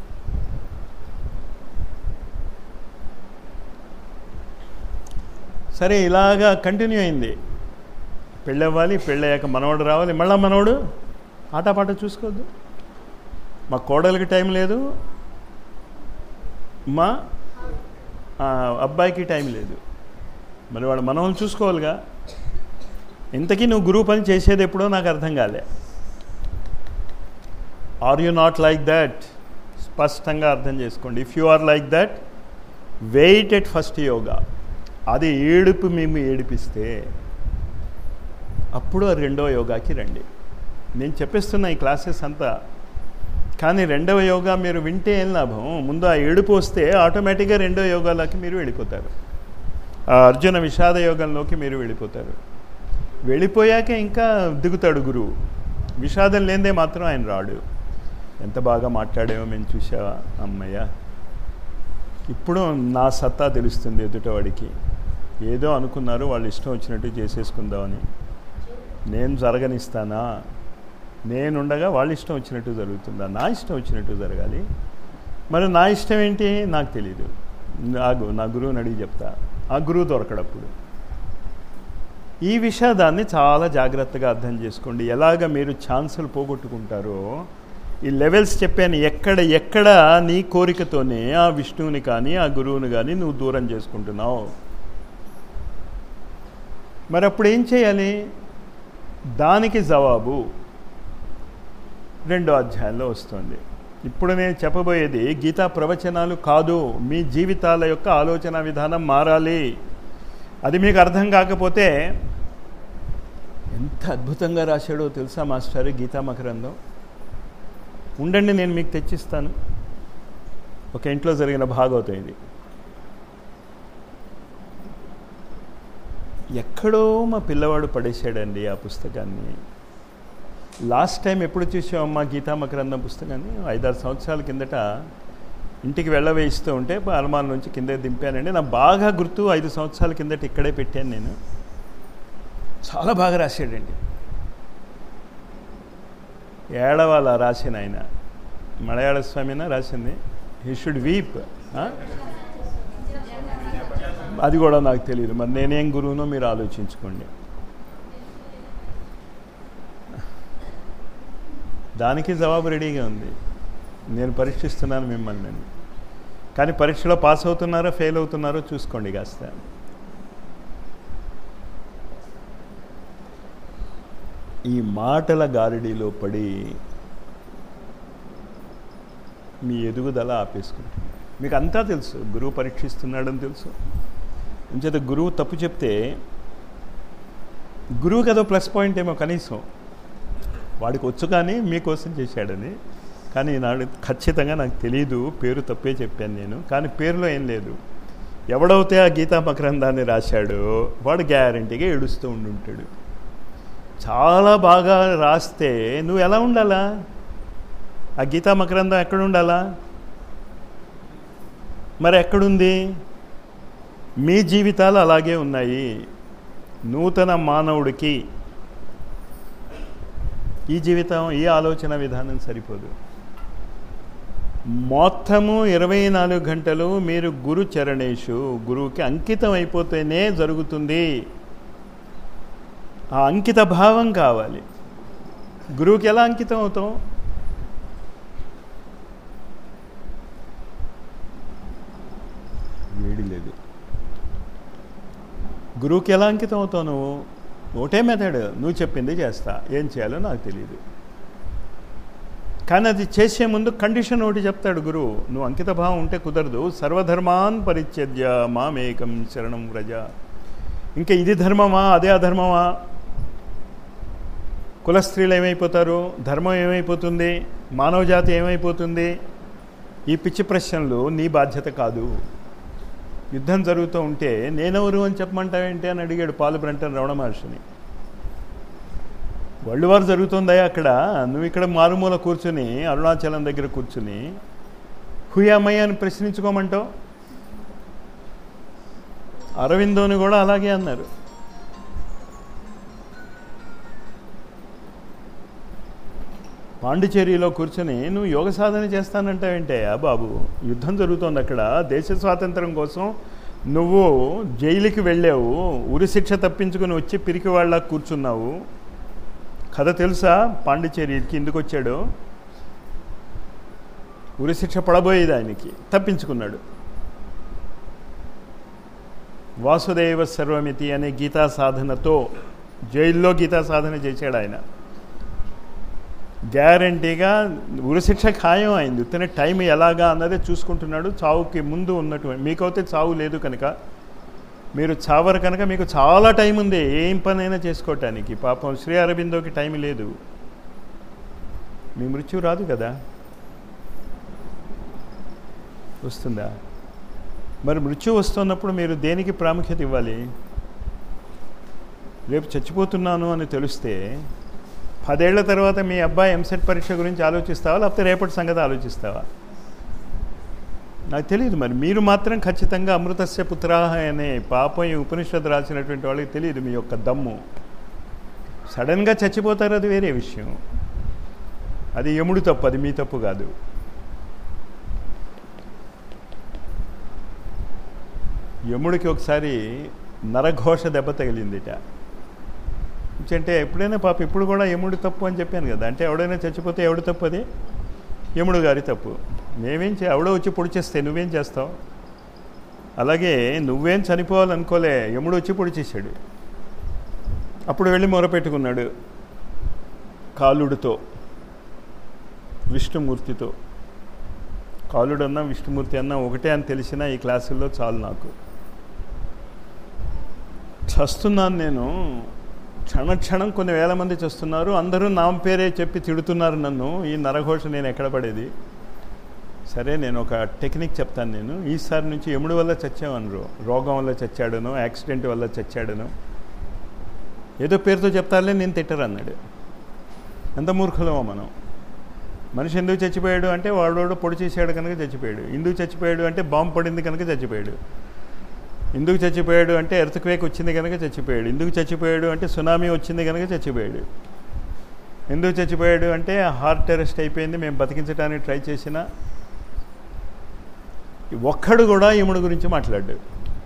సరే ఇలాగా కంటిన్యూ అయింది పెళ్ళి అవ్వాలి పెళ్ళి అయ్యాక మనవడు రావాలి మళ్ళా మనవడు ఆటపాట చూసుకోవద్దు మా కోడలికి టైం లేదు మా అబ్బాయికి టైం లేదు మరి వాడు మనవలు చూసుకోవాలిగా ఇంతకీ నువ్వు గురువు పని చేసేది ఎప్పుడో నాకు అర్థం కాలే are you not like that స్పష్టంగా అర్థం చేసుకోండి if you are like that wait at first yoga అది ఏడుపు మేము ఏడిపిస్తే అప్పుడు ఆ రెండవ యోగాకి రండి నేను చెప్పేస్తున్నా ఈ క్లాసెస్ అంతా కానీ రెండవ యోగా మీరు వింటే ఏం లాభం ముందు ఆ ఏడుపు వస్తే ఆటోమేటిక్గా రెండవ యోగాలోకి మీరు వెళ్ళిపోతారు ఆ అర్జున విషాద యోగంలోకి మీరు వెళ్ళిపోతారు వెళ్ళిపోయాక ఇంకా దిగుతాడు గురువు విషాదం లేదే మాత్రం ఆయన రాడు ఎంత బాగా మాట్లాడేమో మేము చూసావా అమ్మయ్య ఇప్పుడు నా సత్తా తెలుస్తుంది ఎదుటవాడికి ఏదో అనుకున్నారు వాళ్ళు ఇష్టం వచ్చినట్టు చేసేసుకుందామని నేను జరగనిస్తానా నేనుండగా వాళ్ళ ఇష్టం వచ్చినట్టు జరుగుతుందా నా ఇష్టం వచ్చినట్టు జరగాలి మరి నా ఇష్టం ఏంటి నాకు తెలియదు నాకు నా గురువుని అడిగి చెప్తా ఆ గురువు దొరకడప్పుడు ఈ విషాదాన్ని చాలా జాగ్రత్తగా అర్థం చేసుకోండి ఎలాగ మీరు ఛాన్సులు పోగొట్టుకుంటారో ఈ లెవెల్స్ చెప్పాను ఎక్కడ ఎక్కడ నీ కోరికతోనే ఆ విష్ణువుని కానీ ఆ గురువుని కానీ నువ్వు దూరం చేసుకుంటున్నావు మరి అప్పుడు ఏం చేయాలి దానికి జవాబు రెండో అధ్యాయంలో వస్తుంది ఇప్పుడు నేను చెప్పబోయేది గీతా ప్రవచనాలు కాదు మీ జీవితాల యొక్క ఆలోచన విధానం మారాలి అది మీకు అర్థం కాకపోతే ఎంత అద్భుతంగా రాశాడో తెలుసా మాస్టర్ గీతా మకరందం ఉండండి నేను మీకు తెచ్చిస్తాను ఒక ఇంట్లో జరిగిన భాగవతం ఇది ఎక్కడో మా పిల్లవాడు పడేశాడండి ఆ పుస్తకాన్ని లాస్ట్ టైం ఎప్పుడు చూసామమ్మా గీతా మకరందం పుస్తకాన్ని ఐదారు సంవత్సరాల కిందట ఇంటికి వెళ్ళవేయిస్తూ ఉంటే అలమాన్ నుంచి కింద దింపానండి నాకు బాగా గుర్తు ఐదు సంవత్సరాల కిందట ఇక్కడే పెట్టాను నేను చాలా బాగా రాశాడండి ఏడవాల రాసిన ఆయన మలయాళ స్వామినా రాసింది హీ షుడ్ వీప్ అది కూడా నాకు తెలియదు మరి నేనేం గురువునో మీరు ఆలోచించుకోండి దానికి జవాబు రెడీగా ఉంది నేను పరీక్షిస్తున్నాను మిమ్మల్ని నేను కానీ పరీక్షలో పాస్ అవుతున్నారో ఫెయిల్ అవుతున్నారో చూసుకోండి కాస్త ఈ మాటల గారడీలో పడి మీ ఎదుగుదల ఆపేసుకుంటుంది మీకు అంతా తెలుసు గురువు పరీక్షిస్తున్నాడని తెలుసు అంచేత గురువు తప్పు చెప్తే గురువుకి అదో ప్లస్ పాయింట్ ఏమో కనీసం వాడికి వచ్చు కానీ మీకోసం చేశాడని కానీ ఈనాడు ఖచ్చితంగా నాకు తెలియదు పేరు తప్పే చెప్పాను నేను కానీ పేరులో ఏం లేదు ఎవడైతే ఆ గీతా మకరందాన్ని రాశాడో వాడు గ్యారంటీగా ఏడుస్తూ ఉండుంటాడు చాలా బాగా రాస్తే నువ్వు ఎలా ఉండాలా ఆ గీతా మకరందం ఎక్కడ ఉండాలా మరి ఎక్కడుంది మీ జీవితాలు అలాగే ఉన్నాయి నూతన మానవుడికి ఈ జీవితం ఈ ఆలోచన విధానం సరిపోదు మొత్తము ఇరవై నాలుగు గంటలు మీరు గురు చరణేషు గురువుకి అంకితం అయిపోతేనే జరుగుతుంది ఆ అంకిత భావం కావాలి గురువుకి ఎలా అంకితం అవుతాం వేడి లేదు గురువుకి ఎలా అంకితం అవుతావు నువ్వు ఒకటే మెథడ్ నువ్వు చెప్పింది చేస్తా ఏం చేయాలో నాకు తెలియదు కానీ అది చేసే ముందు కండిషన్ ఒకటి చెప్తాడు గురువు నువ్వు అంకిత భావం ఉంటే కుదరదు సర్వధర్మాన్ పరిచ్ఛేద్య మామేకం శరణం వ్రజ ఇంకా ఇది ధర్మమా అదే అధర్మమా కుల స్త్రీలు ఏమైపోతారు ధర్మం ఏమైపోతుంది మానవ జాతి ఏమైపోతుంది ఈ పిచ్చి ప్రశ్నలు నీ బాధ్యత కాదు యుద్ధం జరుగుతూ ఉంటే నేనెవరు అని చెప్పమంటావేంటి అని అడిగాడు పాలు బ్రంటన్ రమణ మహర్షిని వరల్డ్ వార్ జరుగుతుందా అక్కడ నువ్వు ఇక్కడ మారుమూల కూర్చుని అరుణాచలం దగ్గర కూర్చుని హుయామయ్య అని ప్రశ్నించుకోమంటావు అరవిందోని కూడా అలాగే అన్నారు పాండిచేరిలో కూర్చొని నువ్వు యోగ సాధన చేస్తానంటావేంటే ఆ బాబు యుద్ధం జరుగుతోంది అక్కడ దేశ స్వాతంత్రం కోసం నువ్వు జైలుకి వెళ్ళావు ఉరిశిక్ష తప్పించుకుని వచ్చి పిరికి వాళ్ళ కూర్చున్నావు కథ తెలుసా పాండిచేరికి ఎందుకు వచ్చాడు ఉరిశిక్ష పడబోయేది ఆయనకి తప్పించుకున్నాడు వాసుదేవ సర్వమితి అనే గీతా సాధనతో జైల్లో గీతా సాధన చేశాడు ఆయన గ్యారంటీగా ఉరిశిక్ష ఖాయం అయింది ఉత్తనే టైం ఎలాగా అన్నదే చూసుకుంటున్నాడు చావుకి ముందు ఉన్నటువంటి మీకైతే చావు లేదు కనుక మీరు చావరు కనుక మీకు చాలా టైం ఉంది ఏం పనైనా చేసుకోవటానికి పాపం శ్రీ అరబిందోకి టైం లేదు మీ మృత్యు రాదు కదా వస్తుందా మరి మృత్యు వస్తున్నప్పుడు మీరు దేనికి ప్రాముఖ్యత ఇవ్వాలి రేపు చచ్చిపోతున్నాను అని తెలిస్తే పదేళ్ల తర్వాత మీ అబ్బాయి ఎంసెట్ పరీక్ష గురించి ఆలోచిస్తావా లేకపోతే రేపటి సంగతి ఆలోచిస్తావా నాకు తెలియదు మరి మీరు మాత్రం ఖచ్చితంగా అమృతస్య పుత్రాహ అనే పాపం ఈ ఉపనిషత్తు రాసినటువంటి వాళ్ళకి తెలియదు మీ యొక్క దమ్ము సడన్గా చచ్చిపోతారు అది వేరే విషయం అది యముడు తప్పు అది మీ తప్పు కాదు యముడికి ఒకసారి నరఘోష దెబ్బ తగిలిందిట అంటే ఎప్పుడైనా పాప ఇప్పుడు కూడా యముడు తప్పు అని చెప్పాను కదా అంటే ఎవడైనా చచ్చిపోతే ఎవడు తప్పు అది యముడు గారి తప్పు మేమేం చే ఎవడో వచ్చి పొడిచేస్తే నువ్వేం చేస్తావు అలాగే నువ్వేం చనిపోవాలనుకోలే యముడు వచ్చి పొడిచేశాడు అప్పుడు వెళ్ళి మొరపెట్టుకున్నాడు కాలుడితో విష్ణుమూర్తితో కాలుడు అన్నా విష్ణుమూర్తి అన్నా ఒకటే అని తెలిసినా ఈ క్లాసుల్లో చాలు నాకు చస్తున్నాను నేను క్షణక్షణం కొన్ని వేల మంది చేస్తున్నారు అందరూ నా పేరే చెప్పి తిడుతున్నారు నన్ను ఈ నరఘోష నేను ఎక్కడ పడేది సరే నేను ఒక టెక్నిక్ చెప్తాను నేను ఈసారి నుంచి ఎముడు వల్ల చచ్చామనరు రోగం వల్ల చచ్చాడను యాక్సిడెంట్ వల్ల చచ్చాడను ఏదో పేరుతో చెప్తారులే నేను తిట్టరు అన్నాడు ఎంత మూర్ఖులమో మనం మనిషి ఎందుకు చచ్చిపోయాడు అంటే వాడోడు పొడి చేసాడు కనుక చచ్చిపోయాడు ఎందుకు చచ్చిపోయాడు అంటే బాంబు పడింది కనుక చచ్చిపోయాడు ఎందుకు చచ్చిపోయాడు అంటే ఎర్త్క్వేక్ వచ్చింది కనుక చచ్చిపోయాడు ఎందుకు చచ్చిపోయాడు అంటే సునామీ వచ్చింది కనుక చచ్చిపోయాడు ఎందుకు చచ్చిపోయాడు అంటే హార్ట్ అరెస్ట్ అయిపోయింది మేము బతికించడానికి ట్రై చేసిన ఒక్కడు కూడా ఈముడు గురించి మాట్లాడు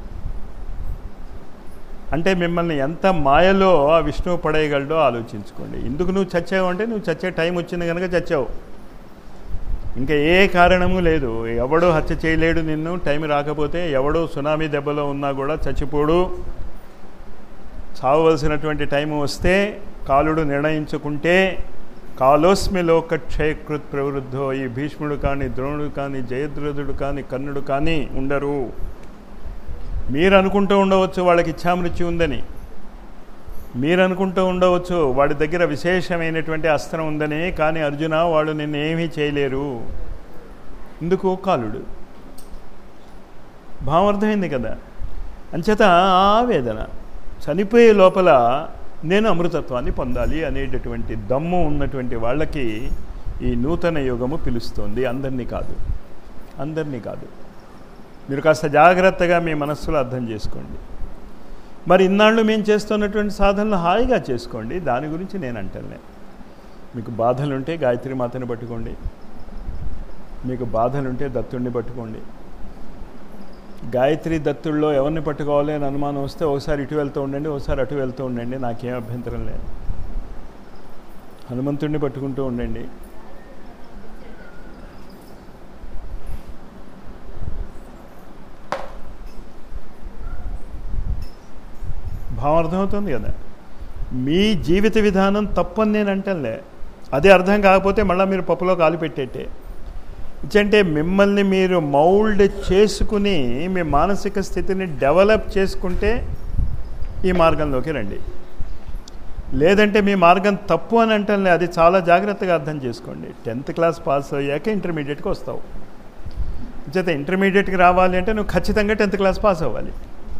అంటే మిమ్మల్ని ఎంత మాయలో ఆ విష్ణువు పడేయగలడో ఆలోచించుకోండి ఎందుకు నువ్వు చచ్చావు అంటే నువ్వు చచ్చే టైం వచ్చింది కనుక చచ్చావు ఇంకా ఏ కారణము లేదు ఎవడో హత్య చేయలేడు నిన్ను టైం రాకపోతే ఎవడో సునామీ దెబ్బలో ఉన్నా కూడా చచ్చిపోడు చావవలసినటువంటి టైం వస్తే కాలుడు నిర్ణయించుకుంటే కాలోస్మి లోక క్షయకృత్ ప్రవృద్ధో ఈ భీష్ముడు కానీ ద్రోణుడు కానీ జయద్రథుడు కానీ కర్ణుడు కానీ ఉండరు మీరు అనుకుంటూ ఉండవచ్చు వాళ్ళకి ఇచ్చామృత్యు ఉందని మీరు అనుకుంటూ ఉండవచ్చు వాడి దగ్గర విశేషమైనటువంటి అస్త్రం ఉందని కానీ అర్జున వాడు నిన్ను ఏమీ చేయలేరు ఎందుకు కాలుడు భావం అర్థమైంది కదా అంచేత ఆవేదన చనిపోయే లోపల నేను అమృతత్వాన్ని పొందాలి అనేటటువంటి దమ్ము ఉన్నటువంటి వాళ్ళకి ఈ నూతన యుగము పిలుస్తోంది అందరినీ కాదు అందరినీ కాదు మీరు కాస్త జాగ్రత్తగా మీ మనస్సులో అర్థం చేసుకోండి మరి ఇన్నాళ్ళు మేము చేస్తున్నటువంటి సాధనలు హాయిగా చేసుకోండి దాని గురించి నేను అంటలే మీకు బాధలుంటే గాయత్రి మాతని పట్టుకోండి మీకు బాధలుంటే దత్తుడిని పట్టుకోండి గాయత్రి దత్తుల్లో ఎవరిని పట్టుకోవాలి అని అనుమానం వస్తే ఒకసారి ఇటు వెళ్తూ ఉండండి ఒకసారి అటు వెళ్తూ ఉండండి నాకేం అభ్యంతరం లేదు హనుమంతుడిని పట్టుకుంటూ ఉండండి భావం అర్థమవుతుంది కదా మీ జీవిత విధానం తప్పని నేను అంటలే అదే అర్థం కాకపోతే మళ్ళీ మీరు పప్పులో కాలు పెట్టేట్టే అంటే మిమ్మల్ని మీరు మౌల్డ్ చేసుకుని మీ మానసిక స్థితిని డెవలప్ చేసుకుంటే ఈ మార్గంలోకి రండి లేదంటే మీ మార్గం తప్పు అని అంటే అది చాలా జాగ్రత్తగా అర్థం చేసుకోండి టెన్త్ క్లాస్ పాస్ అయ్యాక ఇంటర్మీడియట్కి వస్తావు చేత ఇంటర్మీడియట్కి రావాలి అంటే నువ్వు ఖచ్చితంగా టెన్త్ క్లాస్ పాస్ అవ్వాలి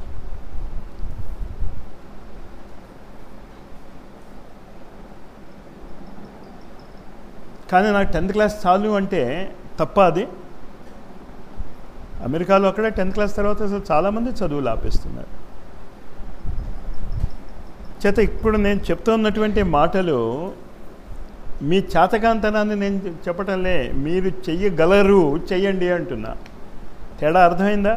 కానీ నాకు టెన్త్ క్లాస్ చాలు అంటే తప్ప అది అమెరికాలో అక్కడ టెన్త్ క్లాస్ తర్వాత అసలు చాలామంది చదువులు ఆపేస్తున్నారు చేత ఇప్పుడు నేను చెప్తున్నటువంటి మాటలు మీ చాతకాంతనాన్ని నేను చెప్పటంలే మీరు చెయ్యగలరు చెయ్యండి అంటున్నా తేడా అర్థమైందా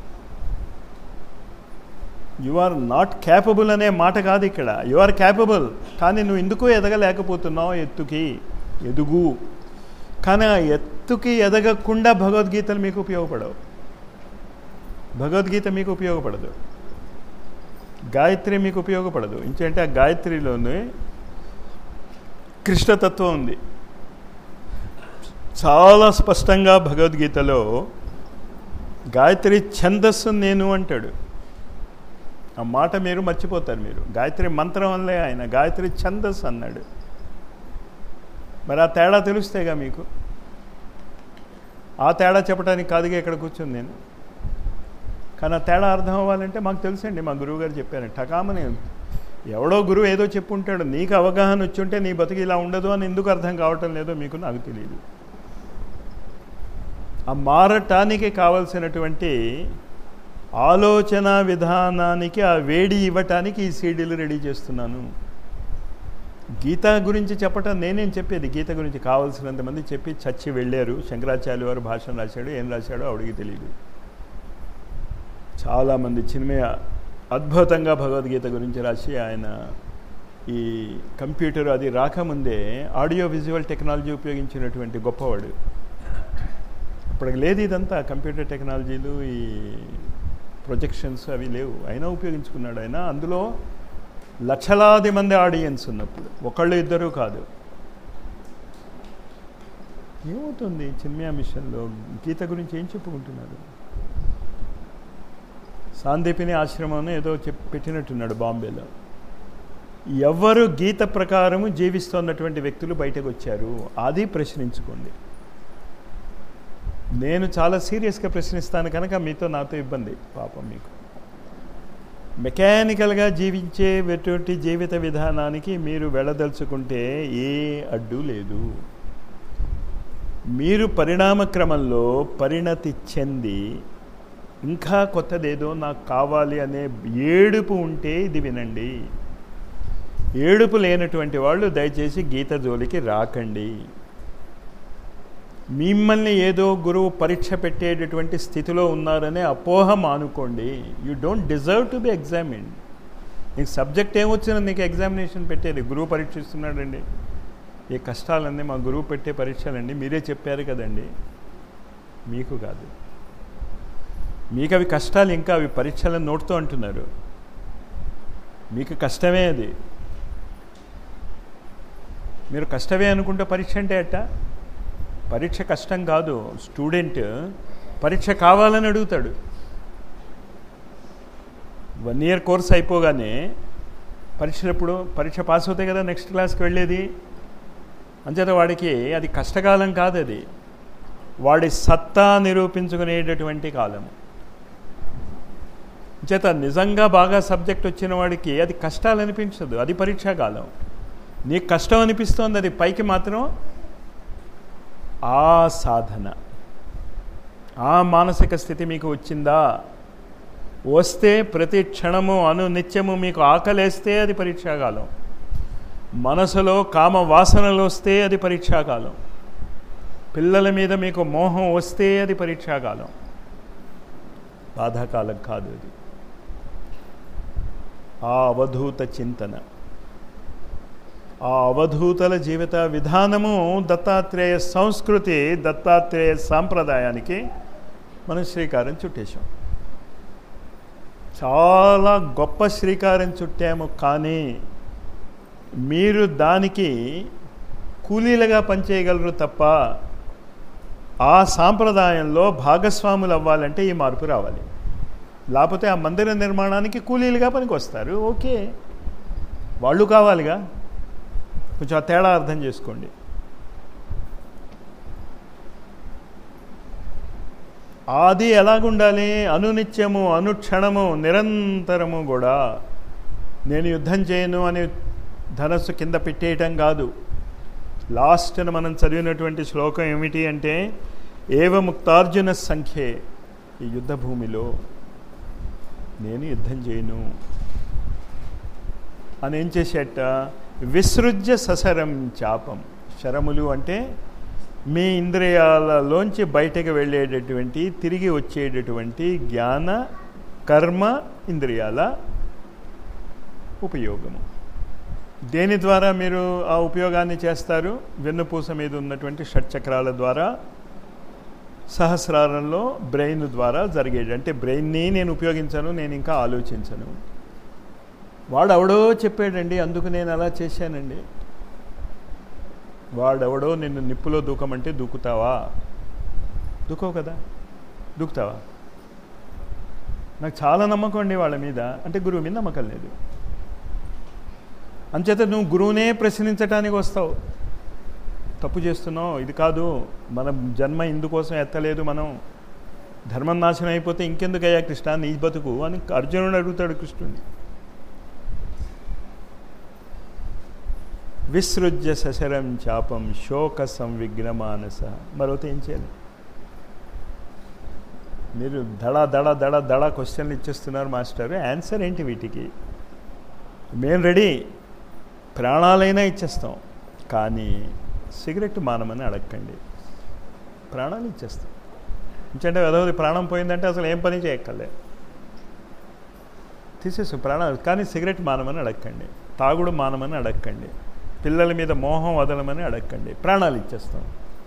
యు ఆర్ నాట్ క్యాపబుల్ అనే మాట కాదు ఇక్కడ యు ఆర్ క్యాపబుల్ కానీ నువ్వు ఎందుకు ఎదగలేకపోతున్నావు ఎత్తుకి ఎదుగు కానీ ఆ ఎత్తుకి ఎదగకుండా భగవద్గీతలు మీకు ఉపయోగపడవు భగవద్గీత మీకు ఉపయోగపడదు గాయత్రి మీకు ఉపయోగపడదు ఇంకేంటే ఆ గాయత్రిలోనే కృష్ణతత్వం ఉంది చాలా స్పష్టంగా భగవద్గీతలో గాయత్రి ఛందస్సు నేను అంటాడు ఆ మాట మీరు మర్చిపోతారు మీరు గాయత్రి మంత్రం వల్లే ఆయన గాయత్రి ఛందస్సు అన్నాడు మరి ఆ తేడా తెలుస్తేగా మీకు ఆ తేడా చెప్పడానికి కాదుగా ఇక్కడ కూర్చుంది నేను కానీ ఆ తేడా అర్థం అవ్వాలంటే మాకు తెలుసండి మా గురువు గారు చెప్పారు టకామని ఎవడో గురువు ఏదో చెప్పుంటాడు నీకు అవగాహన వచ్చి ఉంటే నీ బతికి ఇలా ఉండదు అని ఎందుకు అర్థం కావటం లేదో మీకు నాకు తెలియదు ఆ మారటానికి కావలసినటువంటి ఆలోచన విధానానికి ఆ వేడి ఇవ్వటానికి ఈ సీడీలు రెడీ చేస్తున్నాను గీత గురించి చెప్పటం నేనేం చెప్పేది గీత గురించి కావాల్సినంత మంది చెప్పి చచ్చి వెళ్ళారు శంకరాచార్య వారు భాషను రాశాడు ఏం రాశాడో ఆవిడికి తెలియదు చాలామంది చిన్మయ అద్భుతంగా భగవద్గీత గురించి రాసి ఆయన ఈ కంప్యూటర్ అది రాకముందే ఆడియో విజువల్ టెక్నాలజీ ఉపయోగించినటువంటి గొప్పవాడు అప్పటికి లేదు ఇదంతా కంప్యూటర్ టెక్నాలజీలు ఈ ప్రొజెక్షన్స్ అవి లేవు అయినా ఉపయోగించుకున్నాడు ఆయన అందులో లక్షలాది మంది ఆడియన్స్ ఉన్నప్పుడు ఒకళ్ళు ఇద్దరు కాదు ఏమవుతుంది చిన్మయ మిషన్లో గీత గురించి ఏం చెప్పుకుంటున్నారు సాందీపిని ఆశ్రమం ఏదో చెప్పి పెట్టినట్టున్నాడు బాంబేలో ఎవరు గీత ప్రకారము జీవిస్తున్నటువంటి వ్యక్తులు బయటకు వచ్చారు అది ప్రశ్నించుకోండి నేను చాలా సీరియస్గా ప్రశ్నిస్తాను కనుక మీతో నాతో ఇబ్బంది పాపం మీకు మెకానికల్గా జీవించేటువంటి జీవిత విధానానికి మీరు వెళ్ళదలుచుకుంటే ఏ అడ్డు లేదు మీరు పరిణామ క్రమంలో పరిణతి చెంది ఇంకా కొత్తదేదో నాకు కావాలి అనే ఏడుపు ఉంటే ఇది వినండి ఏడుపు లేనటువంటి వాళ్ళు దయచేసి గీత జోలికి రాకండి మిమ్మల్ని ఏదో గురువు పరీక్ష పెట్టేటటువంటి స్థితిలో ఉన్నారనే అపోహ మానుకోండి you don't deserve to be examined నీకు సబ్జెక్ట్ ఏమొచ్చినా నీకు ఎగ్జామినేషన్ పెట్టేది గురువు పరీక్ష ఇస్తున్నాడండి ఈ కష్టాలన్నీ మా గురువు పెట్టే పరీక్షలండి మీరే చెప్పారు కదండి మీకు కాదు మీకు అవి కష్టాలు ఇంకా అవి పరీక్షలను నోటుతో అంటున్నారు మీకు కష్టమే అది మీరు కష్టమే అనుకుంటే పరీక్ష అంటే అట్ట పరీక్ష కష్టం కాదు స్టూడెంట్ పరీక్ష కావాలని అడుగుతాడు వన్ ఇయర్ కోర్స్ అయిపోగానే పరీక్షలు ఎప్పుడు పరీక్ష పాస్ అవుతాయి కదా నెక్స్ట్ క్లాస్కి వెళ్ళేది అంచేత వాడికి అది కష్టకాలం కాదు అది వాడి సత్తా నిరూపించుకునేటటువంటి కాలం చేత నిజంగా బాగా సబ్జెక్ట్ వచ్చిన వాడికి అది కష్టాలు అనిపించదు అది పరీక్షాకాలం నీకు కష్టం అనిపిస్తోంది అది పైకి మాత్రం ఆ సాధన ఆ మానసిక స్థితి మీకు వచ్చిందా వస్తే ప్రతి క్షణము అను నిత్యము మీకు ఆకలేస్తే అది పరీక్షాకాలం మనసులో కామ వాసనలు వస్తే అది పరీక్షాకాలం పిల్లల మీద మీకు మోహం వస్తే అది పరీక్షాకాలం బాధాకాలం కాదు అది ఆ అవధూత చింతన ఆ అవధూతల జీవిత విధానము దత్తాత్రేయ సంస్కృతి దత్తాత్రేయ సాంప్రదాయానికి మనం శ్రీకారం చుట్టేశాం చాలా గొప్ప శ్రీకారం చుట్టాము కానీ మీరు దానికి కూలీలుగా పనిచేయగలరు తప్ప ఆ సాంప్రదాయంలో భాగస్వాములు అవ్వాలంటే ఈ మార్పు రావాలి లేకపోతే ఆ మందిర నిర్మాణానికి కూలీలుగా పనికి వస్తారు ఓకే వాళ్ళు కావాలిగా కొంచెం ఆ తేడా అర్థం చేసుకోండి ఆది ఎలాగుండాలి అనునిత్యము అనుక్షణము నిరంతరము కూడా నేను యుద్ధం చేయను అని ధనస్సు కింద పెట్టేయటం కాదు లాస్ట్న మనం చదివినటువంటి శ్లోకం ఏమిటి అంటే ఏవ ముక్తార్జున సంఖ్యే ఈ యుద్ధ భూమిలో నేను యుద్ధం చేయను అని ఏం చేసేట విసృజ్య ససరం చాపం శరములు అంటే మీ ఇంద్రియాలలోంచి బయటకు వెళ్ళేటటువంటి తిరిగి వచ్చేటటువంటి జ్ఞాన కర్మ ఇంద్రియాల ఉపయోగము దేని ద్వారా మీరు ఆ ఉపయోగాన్ని చేస్తారు వెన్నుపూస మీద ఉన్నటువంటి షట్చక్రాల ద్వారా సహస్రారంలో బ్రెయిన్ ద్వారా జరిగేది అంటే బ్రెయిన్ని నేను ఉపయోగించను నేను ఇంకా ఆలోచించను వాడు ఎవడో చెప్పాడండి అందుకు నేను అలా చేశానండి వాడెవడో నిన్ను నిప్పులో దూకమంటే దూకుతావా దూకవు కదా దూకుతావా నాకు చాలా నమ్మకం అండి వాళ్ళ మీద అంటే గురువు మీద నమ్మకం లేదు అంచేత నువ్వు గురువునే ప్రశ్నించటానికి వస్తావు తప్పు చేస్తున్నావు ఇది కాదు మన జన్మ ఇందుకోసం ఎత్తలేదు మనం ధర్మం నాశనం అయిపోతే ఇంకెందుకయ్యా కృష్ణ నీ బతుకు అని అర్జునుడు అడుగుతాడు కృష్ణుడిని విసృజ్య సశరం చాపం శోక సంవిఘ్నమానస మరొకటి ఏం చేయాలి మీరు దడ దడ దడ దడ క్వశ్చన్లు ఇచ్చేస్తున్నారు మాస్టర్ ఆన్సర్ ఏంటి వీటికి మేము రెడీ ప్రాణాలైనా ఇచ్చేస్తాం కానీ సిగరెట్ మానమని అడగండి ప్రాణాలు ఇచ్చేస్తాం ఎందుకంటే అదవది ప్రాణం పోయిందంటే అసలు ఏం పని చేయక్కర్లే తీసేసు ప్రాణాలు కానీ సిగరెట్ మానమని అడగండి తాగుడు మానమని అడగండి పిల్లల మీద మోహం వదలమని అడగండి ప్రాణాలు ఇచ్చేస్తాం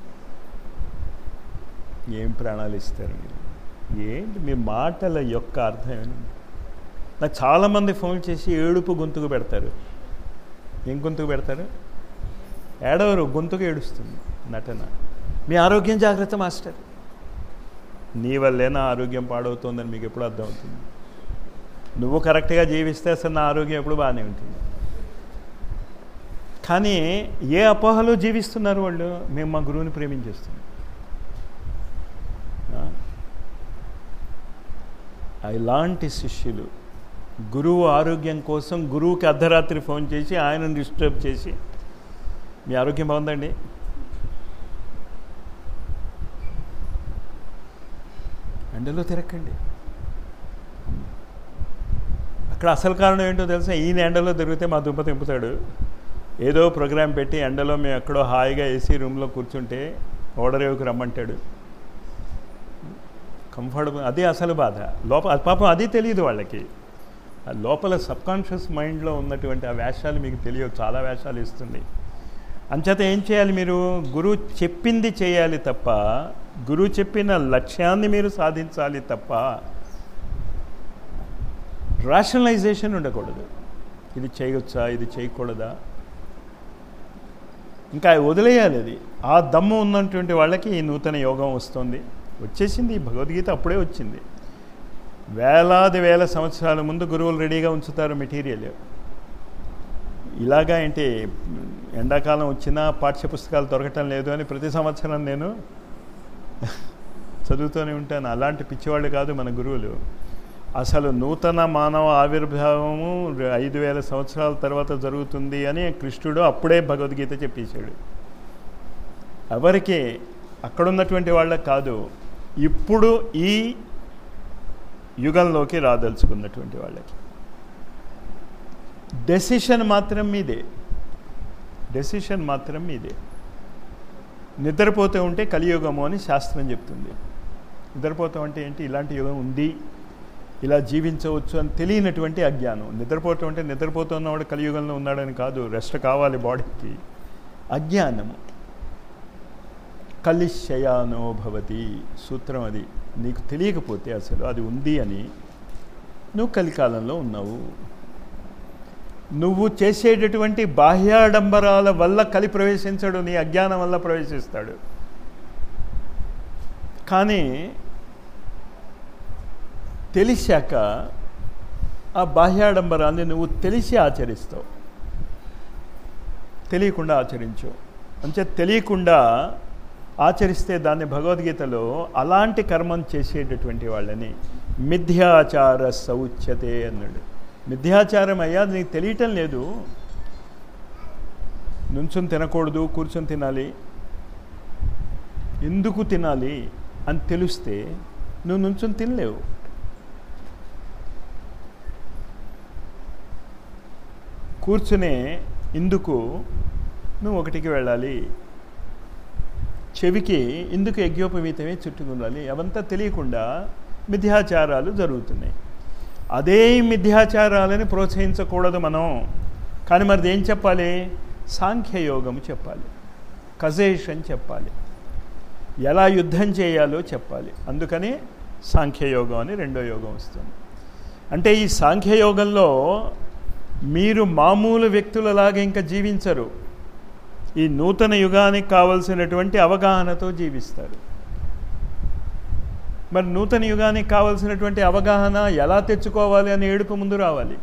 ఏం ప్రాణాలు ఇస్తారు మీరు ఏంటి మీ మాటల యొక్క అర్థం ఏమిటి నాకు చాలామంది ఫోన్ చేసి ఏడుపు గొంతుకు పెడతారు ఏం గొంతుకు పెడతారు ఏడవరు గొంతుకు ఏడుస్తుంది నటన మీ ఆరోగ్యం జాగ్రత్త మాస్టర్ నీ వల్లే నా ఆరోగ్యం పాడవుతోందని మీకు ఎప్పుడు అర్థమవుతుంది నువ్వు కరెక్ట్గా జీవిస్తే అసలు నా ఆరోగ్యం ఎప్పుడు బాగానే ఉంటుంది కానీ ఏ అపోహలో జీవిస్తున్నారు వాళ్ళు మేము మా గురువుని ప్రేమించేస్తున్నాం ఇలాంటి శిష్యులు గురువు ఆరోగ్యం కోసం గురువుకి అర్ధరాత్రి ఫోన్ చేసి ఆయనను డిస్టర్బ్ చేసి మీ ఆరోగ్యం బాగుందండి ఎండలో తిరక్కండి అక్కడ అసలు కారణం ఏంటో తెలుసా ఈయన ఎండలో తిరిగితే మా దుంప తింపుతాడు ఏదో ప్రోగ్రాం పెట్టి ఎండలో మేము ఎక్కడో హాయిగా ఏసీ రూమ్లో కూర్చుంటే ఓడరేవుకు రమ్మంటాడు కంఫర్టబుల్ అదే అసలు బాధ లోపల పాపం అది తెలియదు వాళ్ళకి ఆ లోపల సబ్కాన్షియస్ మైండ్లో ఉన్నటువంటి ఆ వేషాలు మీకు తెలియవు చాలా వేషాలు ఇస్తుంది అంచేత ఏం చేయాలి మీరు గురువు చెప్పింది చేయాలి తప్ప గురువు చెప్పిన లక్ష్యాన్ని మీరు సాధించాలి తప్ప రాషనలైజేషన్ ఉండకూడదు ఇది చేయవచ్చా ఇది చేయకూడదా ఇంకా వదిలేయాలి అది ఆ దమ్ము ఉన్నటువంటి వాళ్ళకి ఈ నూతన యోగం వస్తుంది వచ్చేసింది ఈ భగవద్గీత అప్పుడే వచ్చింది వేలాది వేల సంవత్సరాల ముందు గురువులు రెడీగా ఉంచుతారు మెటీరియల్ ఇలాగా ఏంటి ఎండాకాలం వచ్చినా పాఠ్య పుస్తకాలు దొరకటం లేదు అని ప్రతి సంవత్సరం నేను చదువుతూనే ఉంటాను అలాంటి పిచ్చివాళ్ళు కాదు మన గురువులు అసలు నూతన మానవ ఆవిర్భావము ఐదు వేల సంవత్సరాల తర్వాత జరుగుతుంది అని కృష్ణుడు అప్పుడే భగవద్గీత చెప్పేశాడు ఎవరికి అక్కడున్నటువంటి వాళ్ళకి కాదు ఇప్పుడు ఈ యుగంలోకి రాదలుచుకున్నటువంటి వాళ్ళకి డెసిషన్ మాత్రం మీదే డెసిషన్ మాత్రం మీదే నిద్రపోతూ ఉంటే కలియుగము అని శాస్త్రం చెప్తుంది నిద్రపోతాం అంటే ఏంటి ఇలాంటి యుగం ఉంది ఇలా జీవించవచ్చు అని తెలియనటువంటి అజ్ఞానం నిద్రపోవటం అంటే నిద్రపోతున్నవాడు కలియుగంలో ఉన్నాడని కాదు రెస్ట్ కావాలి బాడీకి అజ్ఞానము కలిశయానో భవతి సూత్రం అది నీకు తెలియకపోతే అసలు అది ఉంది అని నువ్వు కలికాలంలో ఉన్నావు నువ్వు చేసేటటువంటి బాహ్యాడంబరాల వల్ల కలి ప్రవేశించడు నీ అజ్ఞానం వల్ల ప్రవేశిస్తాడు కానీ తెలిసాక ఆ బాహ్యాడంబరాన్ని నువ్వు తెలిసి ఆచరిస్తావు తెలియకుండా ఆచరించు అంటే తెలియకుండా ఆచరిస్తే దాన్ని భగవద్గీతలో అలాంటి కర్మం చేసేటటువంటి వాళ్ళని మిథ్యాచార సౌచ్యతే అన్నాడు మిథ్యాచారం అయ్యా నీకు తెలియటం లేదు నుంచుని తినకూడదు కూర్చొని తినాలి ఎందుకు తినాలి అని తెలిస్తే నువ్వు నుంచుని తినలేవు కూర్చునే ఇందుకు నువ్వు ఒకటికి వెళ్ళాలి చెవికి ఇందుకు యజ్ఞోపవీతమే చుట్టుకుండాలి అవంతా తెలియకుండా మిథ్యాచారాలు జరుగుతున్నాయి అదే మిథ్యాచారాలని ప్రోత్సహించకూడదు మనం కానీ మరి ఏం చెప్పాలి సాంఖ్యయోగము చెప్పాలి కజేష్ అని చెప్పాలి ఎలా యుద్ధం చేయాలో చెప్పాలి అందుకని సాంఖ్యయోగం అని రెండో యోగం వస్తుంది అంటే ఈ సాంఖ్యయోగంలో మీరు మామూలు వ్యక్తులలాగా ఇంకా జీవించరు ఈ నూతన యుగానికి కావలసినటువంటి అవగాహనతో జీవిస్తారు మరి నూతన యుగానికి కావలసినటువంటి అవగాహన ఎలా తెచ్చుకోవాలి అని ఏడుపు ముందు రావాలి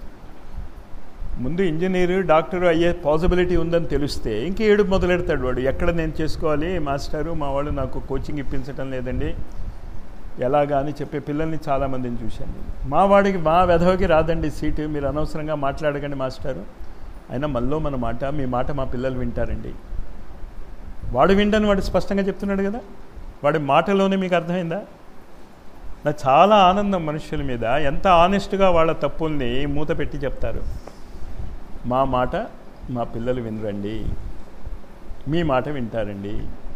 ముందు ఇంజనీరు డాక్టరు అయ్యే పాసిబిలిటీ ఉందని తెలిస్తే ఇంక ఏడుపు మొదలెడతాడు వాడు ఎక్కడ నేను చేసుకోవాలి మాస్టరు మా వాళ్ళు నాకు కోచింగ్ ఇప్పించటం లేదండి ఎలాగా అని చెప్పే పిల్లల్ని చాలామందిని చూశాను నేను మా వాడికి మా వెధవకి రాదండి సీటు మీరు అనవసరంగా మాట్లాడకండి మాస్టారు అయినా మళ్ళీ మన మాట మీ మాట మా పిల్లలు వింటారండి వాడు వింటని వాడు స్పష్టంగా చెప్తున్నాడు కదా వాడి మాటలోనే మీకు అర్థమైందా నాకు చాలా ఆనందం మనుషుల మీద ఎంత ఆనెస్ట్గా వాళ్ళ తప్పుల్ని మూత పెట్టి చెప్తారు మా మాట మా పిల్లలు వినరండి మీ మాట వింటారండి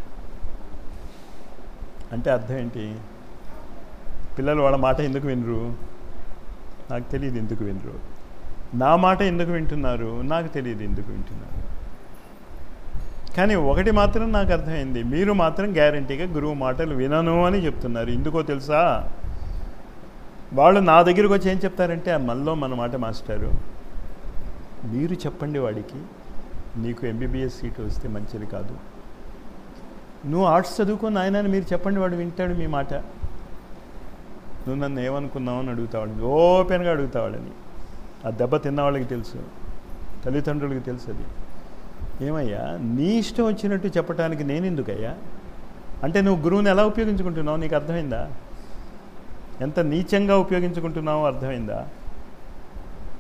అంటే అర్థం ఏంటి పిల్లలు వాళ్ళ మాట ఎందుకు వినరు నాకు తెలియదు ఎందుకు వినరు నా మాట ఎందుకు వింటున్నారు నాకు తెలియదు ఎందుకు వింటున్నారు కానీ ఒకటి మాత్రం నాకు అర్థమైంది మీరు మాత్రం గ్యారంటీగా గురువు మాటలు వినను అని చెప్తున్నారు ఎందుకో తెలుసా వాళ్ళు నా దగ్గరికి వచ్చి ఏం చెప్తారంటే మనలో మన మాట మాస్టారు మీరు చెప్పండి వాడికి నీకు ఎంబీబీఎస్ సీట్ వస్తే మంచిది కాదు నువ్వు ఆర్ట్స్ చదువుకో నాయన అని మీరు చెప్పండి వాడు వింటాడు మీ మాట నువ్వు నన్ను ఏమనుకున్నావు అని అడుగుతావాడు ఓపెన్గా అడుగుతావాడని ఆ దెబ్బ తిన్న వాళ్ళకి తెలుసు తల్లిదండ్రులకి తెలుసు అది ఏమయ్యా నీ ఇష్టం వచ్చినట్టు చెప్పడానికి నేను ఎందుకయ్యా అంటే నువ్వు గురువుని ఎలా ఉపయోగించుకుంటున్నావు నీకు అర్థమైందా ఎంత నీచంగా ఉపయోగించుకుంటున్నావో అర్థమైందా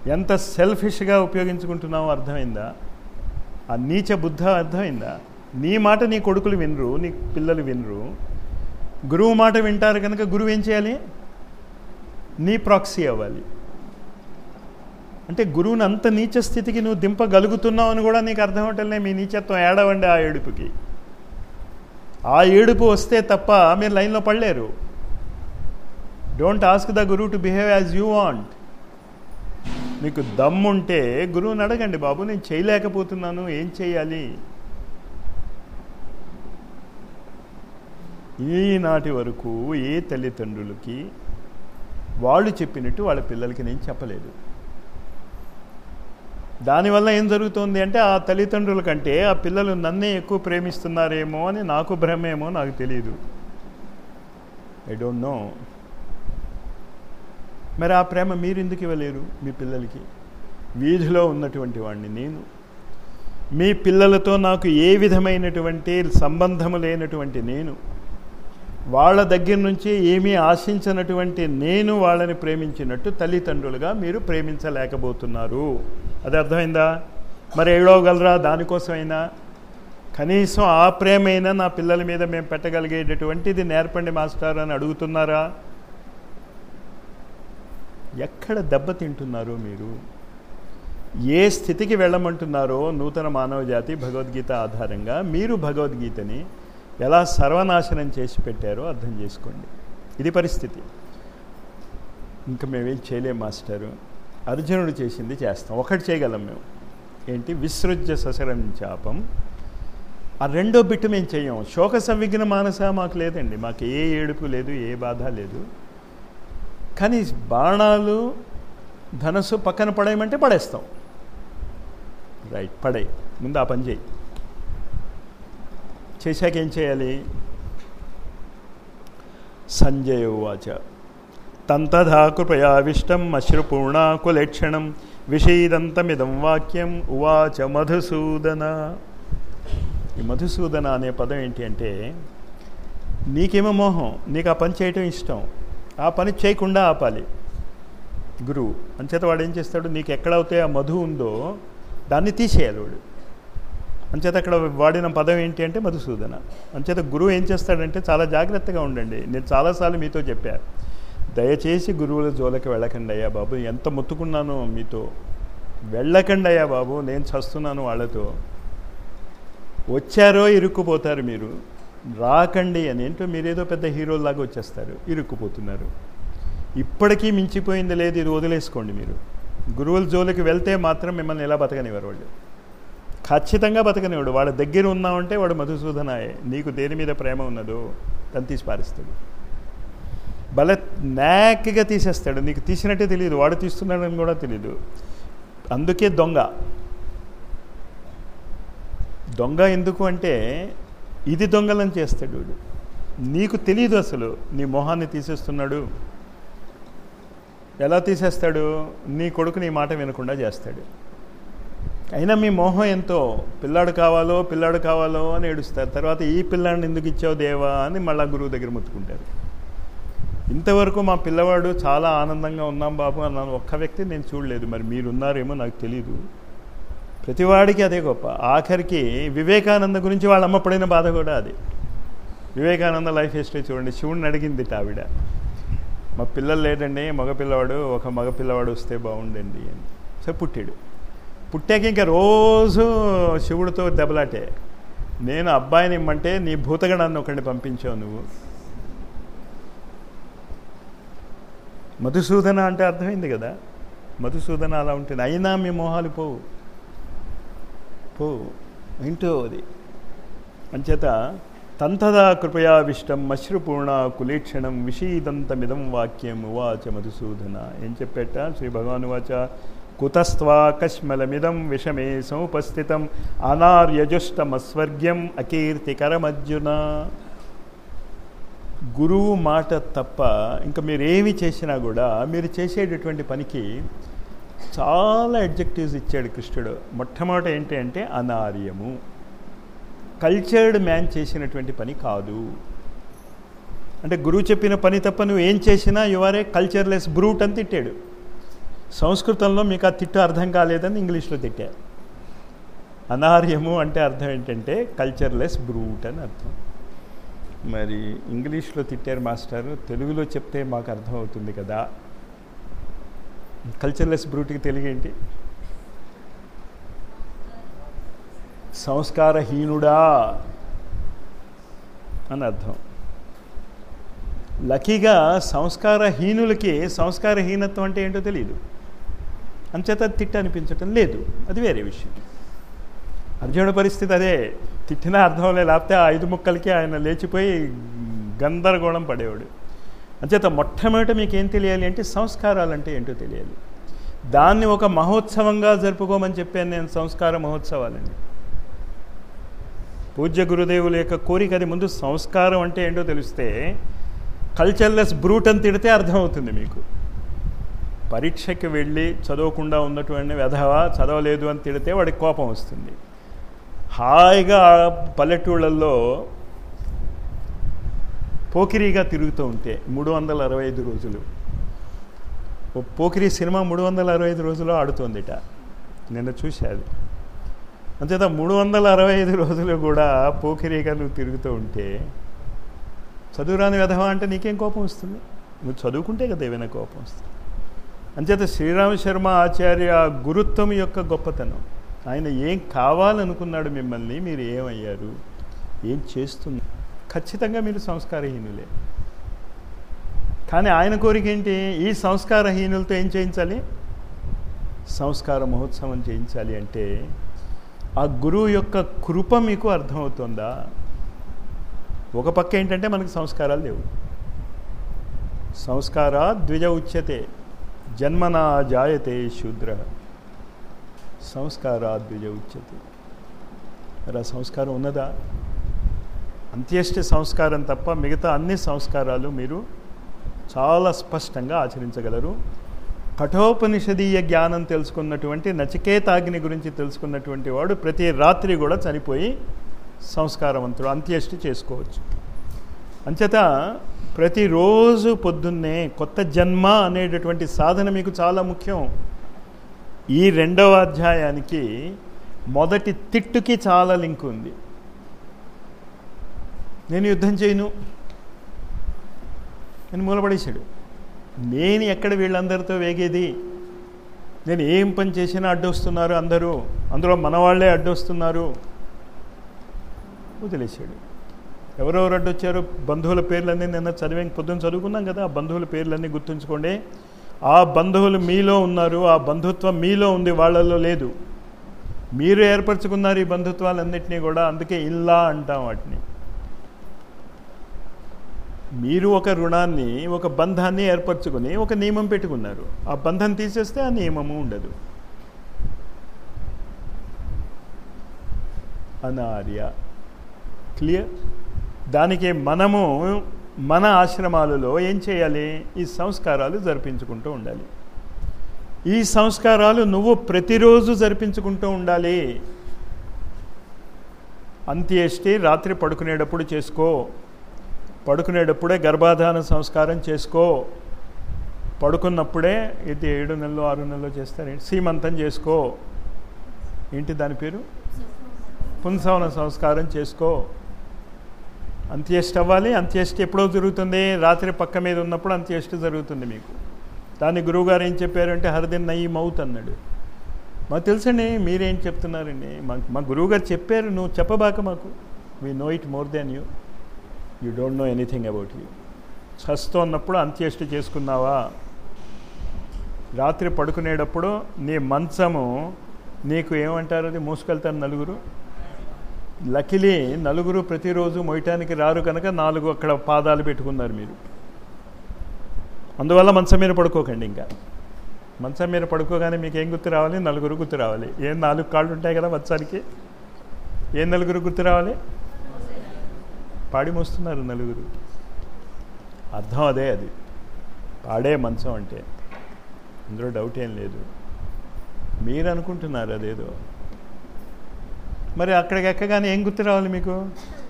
ఎంత సెల్ఫిష్గా ఉపయోగించుకుంటున్నావో అర్థమైందా ఆ నీచ బుద్ధ అర్థమైందా నీ మాట నీ కొడుకులు వినరు నీ పిల్లలు వినరు గురువు మాట వింటారు కనుక గురువు ఏం చేయాలి నీ ప్రాక్సీ అవ్వాలి అంటే గురువుని అంత నీచ స్థితికి నువ్వు దింపగలుగుతున్నావు అని కూడా నీకు అర్థం అవటంలే మీ నీచత్వం ఏడవండి ఆ ఏడుపుకి ఆ ఏడుపు వస్తే తప్ప మీరు లైన్లో పడలేరు డోంట్ ఆస్క్ ద గురువు to behave as you want మీకు దమ్ముంటే గురువుని అడగండి బాబు నేను చేయలేకపోతున్నాను ఏం చేయాలి ఈనాటి వరకు ఏ తల్లిదండ్రులకి వాళ్ళు చెప్పినట్టు వాళ్ళ పిల్లలకి నేను చెప్పలేదు దానివల్ల ఏం జరుగుతుంది అంటే ఆ తల్లిదండ్రుల కంటే ఆ పిల్లలు నన్నే ఎక్కువ ప్రేమిస్తున్నారేమో అని నాకు భ్రమేమో నాకు తెలియదు ఐ డోంట్ నో మరి ఆ ప్రేమ మీరు ఎందుకు ఇవ్వలేరు మీ పిల్లలకి వీధిలో ఉన్నటువంటి వాడిని నేను మీ పిల్లలతో నాకు ఏ విధమైనటువంటి సంబంధము లేనటువంటి నేను వాళ్ళ దగ్గర నుంచి ఏమీ ఆశించినటువంటి నేను వాళ్ళని ప్రేమించినట్టు తల్లిదండ్రులుగా మీరు ప్రేమించలేకపోతున్నారు అది అర్థమైందా మరి ఏడవగలరా దానికోసమైనా కనీసం ఆ ప్రేమైనా నా పిల్లల మీద మేము పెట్టగలిగేటటువంటిది నేర్పండి మాస్టర్ అని అడుగుతున్నారా ఎక్కడ దెబ్బతింటున్నారో మీరు ఏ స్థితికి వెళ్ళమంటున్నారో నూతన మానవ జాతి భగవద్గీత ఆధారంగా మీరు భగవద్గీతని ఎలా సర్వనాశనం చేసి పెట్టారో అర్థం చేసుకోండి ఇది పరిస్థితి ఇంకా మేమేం చేయలేం మాస్టరు అర్జునుడు చేసింది చేస్తాం ఒకటి చేయగలం మేము ఏంటి విసృజ్య ససరం చాపం ఆ రెండో బిట్టు మేము చెయ్యం శోక సంవిఘ్న మానస మాకు లేదండి మాకు ఏ ఏడుపు లేదు ఏ బాధ లేదు కానీ బాణాలు ధనస్సు పక్కన పడేయమంటే పడేస్తాం రైట్ పడే ముందు ఆ పని చేయి చేశాక ఏం చేయాలి సంజయ ఉవాచ తంతధా కృపయావిష్టం అశ్రుపూర్ణాకులేక్షణం విషీదంతమిదం వాక్యం ఉవాచ మధుసూదన ఈ మధుసూదన అనే పదం ఏంటి అంటే నీకేమో మోహం నీకు ఆ పని చేయటం ఇష్టం ఆ పని చేయకుండా ఆపాలి గురువు అంచేత వాడు ఏం చేస్తాడు నీకు ఎక్కడైతే ఆ మధు ఉందో దాన్ని తీసేయాలి వాడు అంచేత అక్కడ వాడిన పదం ఏంటి అంటే మధుసూదన అంచేత గురువు ఏం చేస్తాడంటే చాలా జాగ్రత్తగా ఉండండి నేను చాలాసార్లు మీతో చెప్పాను దయచేసి గురువుల జోలకి వెళ్ళకండి అయ్యా బాబు ఎంత మొత్తుకున్నానో మీతో వెళ్ళకండి అయ్యా బాబు నేను చస్తున్నాను వాళ్ళతో వచ్చారో ఇరుక్కుపోతారు మీరు రాకండి అని ఏంటో మీరేదో పెద్ద హీరోలాగా వచ్చేస్తారు ఇరుక్కుపోతున్నారు ఇప్పటికీ మించిపోయింది లేదు ఇది వదిలేసుకోండి మీరు గురువుల జోలికి వెళ్తే మాత్రం మిమ్మల్ని ఎలా బతకనివ్వరు వాళ్ళు ఖచ్చితంగా బతకనివాడు వాళ్ళ దగ్గర ఉన్నామంటే వాడు మధుసూదనాయే నీకు దేని మీద ప్రేమ ఉన్నదో తను తీసి పారిస్తాడు భలే నాక్గా తీసేస్తాడు నీకు తీసినట్టే తెలియదు వాడు తీస్తున్నాడని కూడా తెలియదు అందుకే దొంగ దొంగ ఎందుకు అంటే ఇది దొంగలను చేస్తాడు వాడు నీకు తెలియదు అసలు నీ మొహాన్ని తీసేస్తున్నాడు ఎలా తీసేస్తాడు నీ కొడుకు నీ మాట వినకుండా చేస్తాడు అయినా మీ మోహం ఎంతో పిల్లాడు కావాలో పిల్లాడు కావాలో అని ఏడుస్తారు తర్వాత ఈ పిల్లాడిని ఎందుకు ఇచ్చావు దేవా అని మళ్ళా గురువు దగ్గర ముత్తుకుంటారు ఇంతవరకు మా పిల్లవాడు చాలా ఆనందంగా ఉన్నాం బాబు అన్నాను ఒక్క వ్యక్తి నేను చూడలేదు మరి మీరున్నారేమో నాకు తెలియదు ప్రతివాడికి అదే గొప్ప ఆఖరికి వివేకానంద గురించి వాళ్ళ అమ్మ పడిన బాధ కూడా అది వివేకానంద లైఫ్ హిస్టరీ చూడండి శివుడిని అడిగింది ఆవిడ మా పిల్లలు లేడండి మగపిల్లవాడు ఒక మగపిల్లవాడు వస్తే బాగుండండి అని సో పుట్టాడు పుట్టాక ఇంకా రోజు శివుడితో దెబ్బలాటే నేను అబ్బాయిని ఇమ్మంటే నీ భూతగణాన్ని ఒకరిని పంపించావు నువ్వు మధుసూదన అంటే అర్థమైంది కదా మధుసూదన అలా ఉంటుంది అయినా మీ మోహాలు పోవు పోవు ఏంటో అది అంచేత తంతదా కృపయావిష్టం అశ్రుపూర్ణ కులేక్షణం విషీదంతమిదం వాక్యం ఉవాచ మధుసూదన ఏం చెప్పేట శ్రీ భగవాన్ వాచ కుతస్త్వా కశ్మలమిదం విషమే సముపస్థితం అనార్యజుష్టమస్వర్గ్యం అకీర్తికరమర్జున గురువు మాట తప్ప ఇంకా మీరు ఏమి చేసినా కూడా మీరు చేసేటటువంటి పనికి చాలా అడ్జెక్టివ్స్ ఇచ్చాడు కృష్ణుడు మొట్టమొదట ఏంటి అంటే అనార్యము కల్చర్డ్ మ్యాన్ చేసినటువంటి పని కాదు అంటే గురువు చెప్పిన పని తప్ప నువ్వు ఏం చేసినా యువరే కల్చర్లెస్ బ్రూట్ అని తిట్టాడు సంస్కృతంలో మీకు ఆ తిట్టు అర్థం కాలేదని ఇంగ్లీష్లో తిట్టా అనార్యము అంటే అర్థం ఏంటంటే కల్చర్లెస్ బ్రూట్ అని అర్థం మరి ఇంగ్లీష్లో తిట్టారు మాస్టారు తెలుగులో చెప్తే మాకు అర్థం అవుతుంది కదా కల్చర్లెస్ బ్రూట్కి తెలుగు ఏంటి సంస్కారహీనుడా అని అర్థం లక్కీగా సంస్కారహీనులకి సంస్కారహీనత్వం అంటే ఏంటో తెలియదు అంచేత తిట్ట అనిపించటం లేదు అది వేరే విషయం అర్జునుడి పరిస్థితి అదే తిట్టినా అర్థం లేదు లేకపోతే ఆ ఐదు ముక్కలకి ఆయన లేచిపోయి గందరగోళం పడేవాడు అంచేత మొట్టమొదట మీకు ఏం తెలియాలి అంటే సంస్కారాలు అంటే ఏంటో తెలియాలి దాన్ని ఒక మహోత్సవంగా జరుపుకోమని చెప్పాను నేను సంస్కార మహోత్సవాలని పూజ్య గురుదేవుల యొక్క కోరిక అది ముందు సంస్కారం అంటే ఏంటో తెలిస్తే కల్చర్లెస్ బ్రూట్ అని తిడితే అర్థమవుతుంది మీకు పరీక్షకి వెళ్ళి చదవకుండా ఉన్నటువంటి వెధవ చదవలేదు అని తిడితే వాడికి కోపం వస్తుంది హాయిగా పల్లెటూళ్ళల్లో పోకిరీగా తిరుగుతూ ఉంటే మూడు వందల అరవై ఐదు రోజులు ఓ పోకిరి సినిమా మూడు వందల అరవై ఐదు రోజులు ఆడుతోందిట నిన్న చూశాది అంతేత మూడు వందల అరవై ఐదు రోజులు కూడా పోకిరీగా నువ్వు తిరుగుతూ ఉంటే చదువురాని విధవా అంటే నీకేం కోపం వస్తుంది నువ్వు చదువుకుంటే కదా ఏమైనా కోపం వస్తుంది అంచేత శ్రీరామ శర్మ ఆచార్య గురుత్వం యొక్క గొప్పతనం ఆయన ఏం కావాలనుకున్నాడు మిమ్మల్ని మీరు ఏమయ్యారు ఏం చేస్తున్నారు ఖచ్చితంగా మీరు సంస్కారహీనులే కానీ ఆయన కోరిక ఏంటి ఈ సంస్కారహీనులతో ఏం చేయించాలి సంస్కార మహోత్సవం చేయించాలి అంటే ఆ గురువు యొక్క కృప మీకు అర్థమవుతుందా ఒక పక్క ఏంటంటే మనకి సంస్కారాలు లేవు సంస్కార ద్విజ ఉచ్యతే జన్మనా జాయతే శూద్ర సంస్కారా ద్విజ ఉచ్యతే మరి ఆ సంస్కారం ఉన్నదా అంత్యేష్టి సంస్కారం తప్ప మిగతా అన్ని సంస్కారాలు మీరు చాలా స్పష్టంగా ఆచరించగలరు కఠోపనిషదీయ జ్ఞానం తెలుసుకున్నటువంటి నచికేతాగ్ని గురించి తెలుసుకున్నటువంటి వాడు ప్రతి రాత్రి కూడా చనిపోయి సంస్కారవంతుడు అంత్యేష్టి చేసుకోవచ్చు అంచేత ప్రతిరోజు పొద్దున్నే కొత్త జన్మ అనేటటువంటి సాధన మీకు చాలా ముఖ్యం ఈ రెండవ అధ్యాయానికి మొదటి తిట్టుకి చాలా లింక్ ఉంది నేను యుద్ధం చేయను నేను మూలపడేశాడు నేను ఎక్కడ వీళ్ళందరితో వేగేది నేను ఏం పని చేసినా అడ్డొస్తున్నారు అందరూ అందులో మనవాళ్లే అడ్డొస్తున్నారు వదిలేశాడు ఎవరెవరు అడ్డొచ్చారు బంధువుల పేర్లన్నీ నిన్న చదివే పొద్దున్న చదువుకున్నాం కదా ఆ బంధువుల పేర్లన్నీ గుర్తుంచుకోండి ఆ బంధువులు మీలో ఉన్నారు ఆ బంధుత్వం మీలో ఉంది వాళ్ళల్లో లేదు మీరు ఏర్పరచుకున్నారు ఈ బంధుత్వాలన్నింటినీ కూడా అందుకే ఇల్లా అంటాం వాటిని మీరు ఒక రుణాన్ని ఒక బంధాన్ని ఏర్పరచుకుని ఒక నియమం పెట్టుకున్నారు ఆ బంధం తీసేస్తే ఆ నియమము ఉండదు అనార్య క్లియర్ దానికి మనము మన ఆశ్రమాలలో ఏం చేయాలి ఈ సంస్కారాలు జరిపించుకుంటూ ఉండాలి ఈ సంస్కారాలు నువ్వు ప్రతిరోజు జరిపించుకుంటూ ఉండాలి అంత్యేష్టి రాత్రి పడుకునేటప్పుడు చేసుకో పడుకునేటప్పుడే గర్భాధాన సంస్కారం చేసుకో పడుకున్నప్పుడే ఇది ఏడు నెలలు ఆరు నెలలు చేస్తారు సీమంతం చేసుకో ఏంటి దాని పేరు పుంసవన సంస్కారం చేసుకో అంత్యేష్టి అవ్వాలి అంత్యేష్టి ఎప్పుడో జరుగుతుంది రాత్రి పక్క మీద ఉన్నప్పుడు అంత్యేష్టి జరుగుతుంది మీకు దాన్ని గురువుగారు ఏం చెప్పారంటే హరిదిన్ నయ్యి మౌత్ అన్నాడు మాకు తెలుసండి మీరేం చెప్తున్నారండి మా మా గురువుగారు చెప్పారు నువ్వు చెప్పబాక మాకు we know it more than you you don't know anything about you చస్తున్నప్పుడు అంత్యేష్టి చేసుకున్నావా రాత్రి పడుకునేటప్పుడు నీ మంచము నీకు ఏమంటారు అది మూసుకెళ్తారు నలుగురు లకిలీ నలుగురు ప్రతిరోజు మొయటానికి రారు కనుక నాలుగు అక్కడ పాదాలు పెట్టుకున్నారు మీరు అందువల్ల మంచం మీద పడుకోకండి ఇంకా మంచం మీద పడుకోగానే మీకు ఏం గుర్తు రావాలి నలుగురు గుర్తు రావాలి ఏం నాలుగు కాళ్ళు ఉంటాయి కదా మంచానికి ఏం నలుగురు గుర్తు రావాలి పాడి మోస్తున్నారు నలుగురు అర్థం అదే అది పాడే మంచం అంటే అందులో డౌట్ ఏం లేదు మీరు అనుకుంటున్నారు అదేదో మరి అక్కడికి ఎక్కగానే ఏం గుర్తు రావాలి మీకు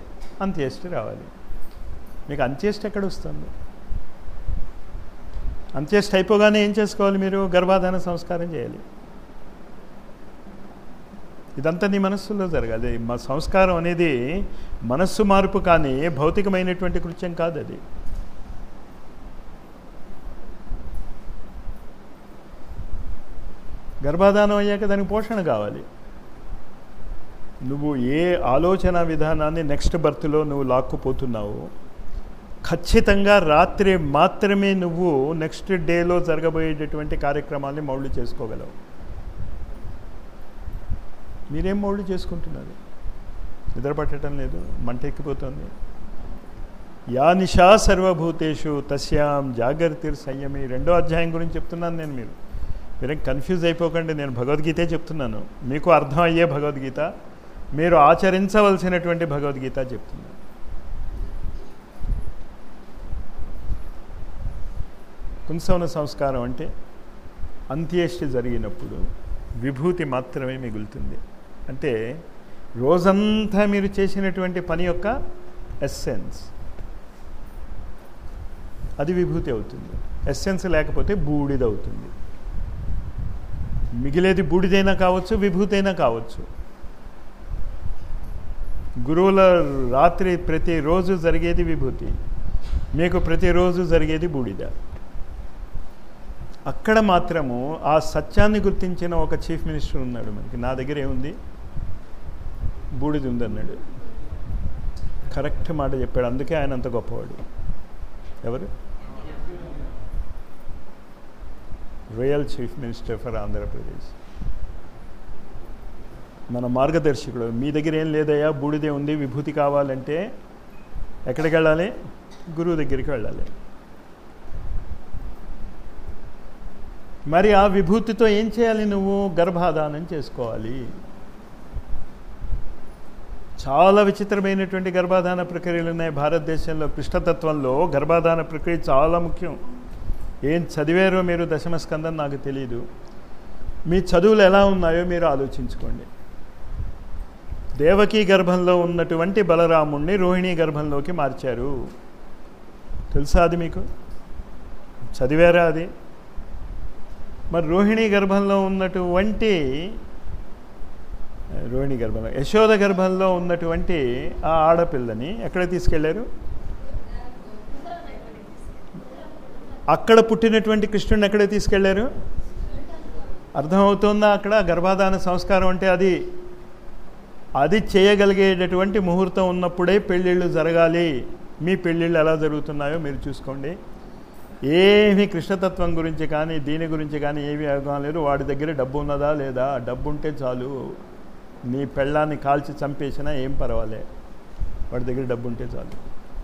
అంత్యేష్టి రావాలి మీకు అంత్యేష్టి ఎక్కడ వస్తుంది అంత్యేష్ట అయిపోగానే ఏం చేసుకోవాలి మీరు గర్భాధాన సంస్కారం చేయాలి ఇదంతా నీ మనస్సులో జరగాలి మా సంస్కారం అనేది మనస్సు మార్పు కానీ భౌతికమైనటువంటి కృత్యం కాదు అది గర్భాధానం అయ్యాక దానికి పోషణ కావాలి నువ్వు ఏ ఆలోచన విధానాన్ని నెక్స్ట్ బర్త్లో నువ్వు లాక్కుపోతున్నావు ఖచ్చితంగా రాత్రి మాత్రమే నువ్వు నెక్స్ట్ డేలో జరగబోయేటటువంటి కార్యక్రమాన్ని మౌళ్ళు చేసుకోగలవు మీరేం మౌళ్ళు చేసుకుంటున్నారు నిద్ర పట్టడం లేదు మంట ఎక్కిపోతుంది యా నిషా సర్వభూతేషు తస్యాం జాగర్తిర్ సంయమి రెండో అధ్యాయం గురించి చెప్తున్నాను నేను మీరు మీరేం కన్ఫ్యూజ్ అయిపోకండి నేను భగవద్గీతే చెప్తున్నాను మీకు అర్థం అయ్యే భగవద్గీత మీరు ఆచరించవలసినటువంటి భగవద్గీత చెప్తున్నాను పుంసవన సంస్కారం అంటే అంత్యేష్టి జరిగినప్పుడు విభూతి మాత్రమే మిగులుతుంది అంటే రోజంతా మీరు చేసినటువంటి పని యొక్క ఎస్సెన్స్ అది విభూతి అవుతుంది ఎస్సెన్స్ లేకపోతే బూడిద అవుతుంది మిగిలేది బూడిదైనా కావచ్చు విభూతైనా కావచ్చు గురువుల రాత్రి ప్రతిరోజు జరిగేది విభూతి మీకు ప్రతిరోజు జరిగేది బూడిద అక్కడ మాత్రము ఆ సత్యాన్ని గుర్తించిన ఒక చీఫ్ మినిస్టర్ ఉన్నాడు మనకి నా దగ్గర ఏముంది బూడిది ఉందన్నాడు కరెక్ట్ మాట చెప్పాడు అందుకే ఆయన అంత గొప్పవాడు ఎవరు royal chief minister for Andhra Pradesh మన మార్గదర్శకుడు మీ దగ్గర ఏం లేదయ్యా బూడిదే ఉంది విభూతి కావాలంటే ఎక్కడికి వెళ్ళాలి గురువు దగ్గరికి వెళ్ళాలి మరి ఆ విభూతితో ఏం చేయాలి నువ్వు గర్భాధానం చేసుకోవాలి చాలా విచిత్రమైనటువంటి గర్భాధాన ప్రక్రియలు ఉన్నాయి భారతదేశంలో కృష్ణతత్వంలో గర్భాధాన ప్రక్రియ చాలా ముఖ్యం ఏం చదివారో మీరు దశమ స్కందం నాకు తెలియదు మీ చదువులు ఎలా ఉన్నాయో మీరు ఆలోచించుకోండి దేవకీ గర్భంలో ఉన్నటువంటి బలరాముణ్ణి రోహిణి గర్భంలోకి మార్చారు తెలుసా అది మీకు చదివారా అది మరి రోహిణి గర్భంలో ఉన్నటువంటి రోహిణి గర్భంలో యశోద గర్భంలో ఉన్నటువంటి ఆ ఆడపిల్లని ఎక్కడ తీసుకెళ్లారు అక్కడ పుట్టినటువంటి కృష్ణుడిని ఎక్కడ తీసుకెళ్లారు అర్థమవుతుందా అక్కడ గర్భాధాన సంస్కారం అంటే అది అది చేయగలిగేటటువంటి ముహూర్తం ఉన్నప్పుడే పెళ్ళిళ్ళు జరగాలి మీ పెళ్ళిళ్ళు ఎలా జరుగుతున్నాయో మీరు చూసుకోండి ఏమి కృష్ణతత్వం గురించి కానీ దీని గురించి కానీ ఏమీ అవగాహన లేదు వాడి దగ్గర డబ్బు ఉన్నదా లేదా డబ్బు ఉంటే చాలు నీ పెళ్ళాన్ని కాల్చి చంపేసినా ఏం పర్వాలే వాడి దగ్గర డబ్బు ఉంటే చాలు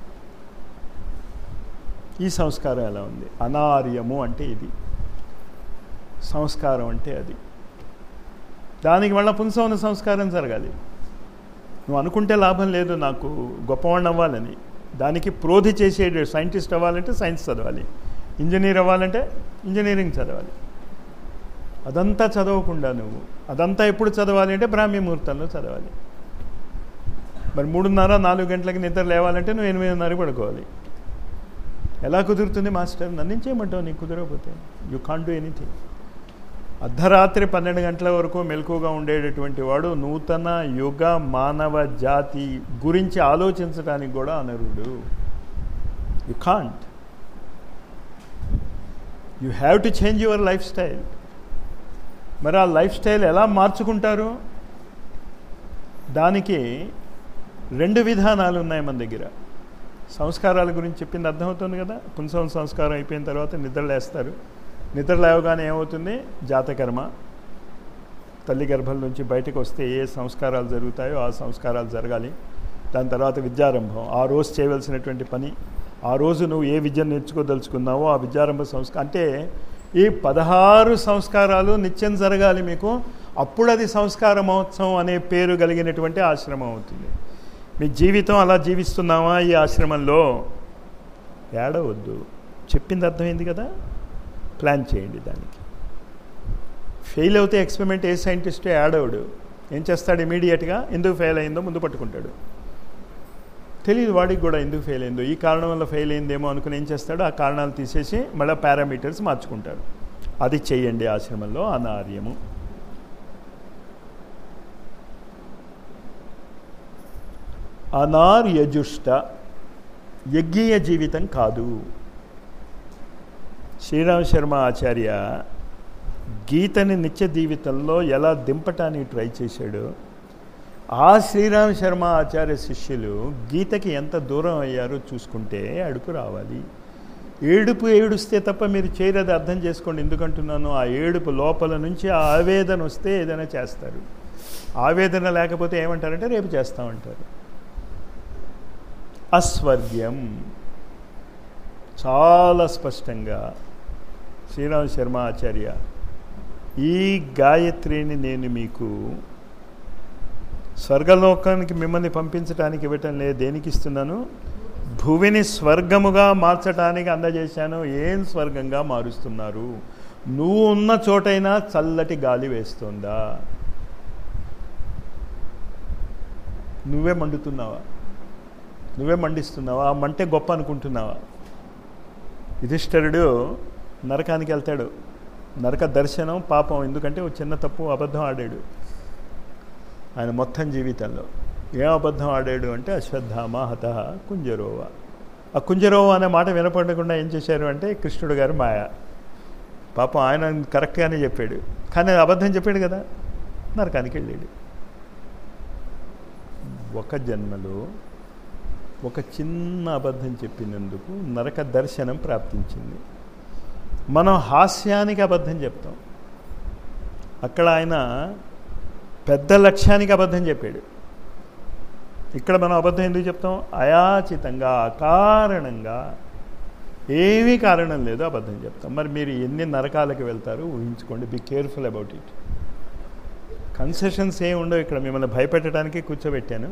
ఈ సంస్కారం ఎలా ఉంది అనార్యము అంటే ఇది సంస్కారం అంటే అది దానికి మళ్ళీ పుంసవన సంస్కారం జరగాలి నువ్వు అనుకుంటే లాభం లేదు నాకు గొప్పవాడిని అవ్వాలని దానికి ప్రోధి చేసే సైంటిస్ట్ అవ్వాలంటే సైన్స్ చదవాలి ఇంజనీర్ అవ్వాలంటే ఇంజనీరింగ్ చదవాలి అదంతా చదవకుండా నువ్వు అదంతా ఎప్పుడు చదవాలి అంటే బ్రాహ్మీ ముహూర్తంలో చదవాలి మరి మూడున్నర నాలుగు గంటలకి నిద్ర లేవాలంటే నువ్వు ఎనిమిదిన్నర పడుకోవాలి ఎలా కుదురుతుంది మాస్టర్ నన్ను చేయమంటావు నీకు కుదరకపోతే యూ కాన్ డూ ఎనీథింగ్ అర్ధరాత్రి పన్నెండు గంటల వరకు మెలకుగా ఉండేటటువంటి వాడు నూతన యుగ మానవ జాతి గురించి ఆలోచించడానికి కూడా అనరుడు you can't you have to change your lifestyle మరి ఆ లైఫ్ స్టైల్ ఎలా మార్చుకుంటారు దానికి రెండు విధానాలు ఉన్నాయి మన దగ్గర సంస్కారాల గురించి చెప్పింది అర్థమవుతుంది కదా పుంసవం సంస్కారం అయిపోయిన తర్వాత నిద్ర లేస్తారు నిద్ర లేవగానే ఏమవుతుంది జాతకర్మ తల్లి గర్భం నుంచి బయటకు వస్తే ఏ సంస్కారాలు జరుగుతాయో ఆ సంస్కారాలు జరగాలి దాని తర్వాత విద్యారంభం ఆ రోజు చేయవలసినటువంటి పని ఆ రోజు నువ్వు ఏ విద్య నేర్చుకోదలుచుకున్నావో ఆ విద్యారంభ సంస్కారం అంటే ఈ పదహారు సంస్కారాలు నిత్యం జరగాలి మీకు అప్పుడు అది సంస్కార మహోత్సవం అనే పేరు కలిగినటువంటి ఆశ్రమం అవుతుంది మీ జీవితం అలా జీవిస్తున్నావా ఈ ఆశ్రమంలో ఏడవద్దు చెప్పింది అర్థమైంది కదా ప్లాన్ చేయండి దానికి ఫెయిల్ అవుతే ఎక్స్పెరిమెంట్ ఏ సైంటిస్ట్ యాడ్ అవడు ఏం చేస్తాడు ఇమీడియట్గా ఎందుకు ఫెయిల్ అయిందో ముందు పట్టుకుంటాడు తెలియదు వాడికి కూడా ఎందుకు ఫెయిల్ అయిందో ఈ కారణం వల్ల ఫెయిల్ అయిందేమో అనుకుని ఏం చేస్తాడు ఆ కారణాలు తీసేసి మళ్ళీ పారామీటర్స్ మార్చుకుంటాడు అది చెయ్యండి ఆశ్రమంలో అనార్యము అనార్యజుష్ట యజ్ఞీయ జీవితం కాదు శ్రీరామ్ శర్మ ఆచార్య గీతని నిత్య జీవితంలో ఎలా దింపటానికి ట్రై చేశాడో ఆ శ్రీరామ్ శర్మ ఆచార్య శిష్యులు గీతకి ఎంత దూరం అయ్యారో చూసుకుంటే అడుపు రావాలి ఏడుపు ఏడుస్తే తప్ప మీరు చేయరది అర్థం చేసుకోండి ఎందుకంటున్నాను ఆ ఏడుపు లోపల నుంచి ఆ ఆవేదన వస్తే ఏదైనా చేస్తారు ఆవేదన లేకపోతే ఏమంటారంటే రేపు చేస్తామంటారు అస్వర్గ్యం చాలా స్పష్టంగా శ్రీరామ్ శర్మ ఆచార్య ఈ గాయత్రిని నేను మీకు స్వర్గలోకానికి మిమ్మల్ని పంపించడానికి ఇవ్వటం లేదు దేనికి ఇస్తున్నాను భువిని స్వర్గముగా మార్చడానికి అందజేశాను ఏం స్వర్గంగా మారుస్తున్నారు నువ్వు ఉన్న చోటైనా చల్లటి గాలి వేస్తుందా నువ్వే మండుతున్నావా నువ్వే మండిస్తున్నావా ఆ మంటే గొప్ప అనుకుంటున్నావా యుధిష్ఠరుడు నరకానికి వెళ్తాడు నరక దర్శనం పాపం ఎందుకంటే ఒక చిన్న తప్పు అబద్ధం ఆడాడు ఆయన మొత్తం జీవితంలో ఏం అబద్ధం ఆడాడు అంటే అశ్వత్థామ హత కుంజరోవ ఆ కుంజరోవ అనే మాట వినపడకుండా ఏం చేశారు అంటే కృష్ణుడు గారు మాయ పాపం ఆయన కరెక్ట్గానే చెప్పాడు కానీ అబద్ధం చెప్పాడు కదా నరకానికి వెళ్ళాడు ఒక జన్మలో ఒక చిన్న అబద్ధం చెప్పినందుకు నరక దర్శనం ప్రాప్తించింది మనం హాస్యానికి అబద్ధం చెప్తాం అక్కడ ఆయన పెద్ద లక్ష్యానికి అబద్ధం చెప్పాడు ఇక్కడ మనం అబద్ధం ఎందుకు చెప్తాం అయాచితంగా అకారణంగా ఏమీ కారణం లేదు అబద్ధం చెప్తాం మరి మీరు ఎన్ని నరకాలకు వెళ్తారు ఊహించుకోండి be careful about it concessions ఏమి ఉండవు ఇక్కడ మిమ్మల్ని భయపెట్టడానికి కూర్చోబెట్టాను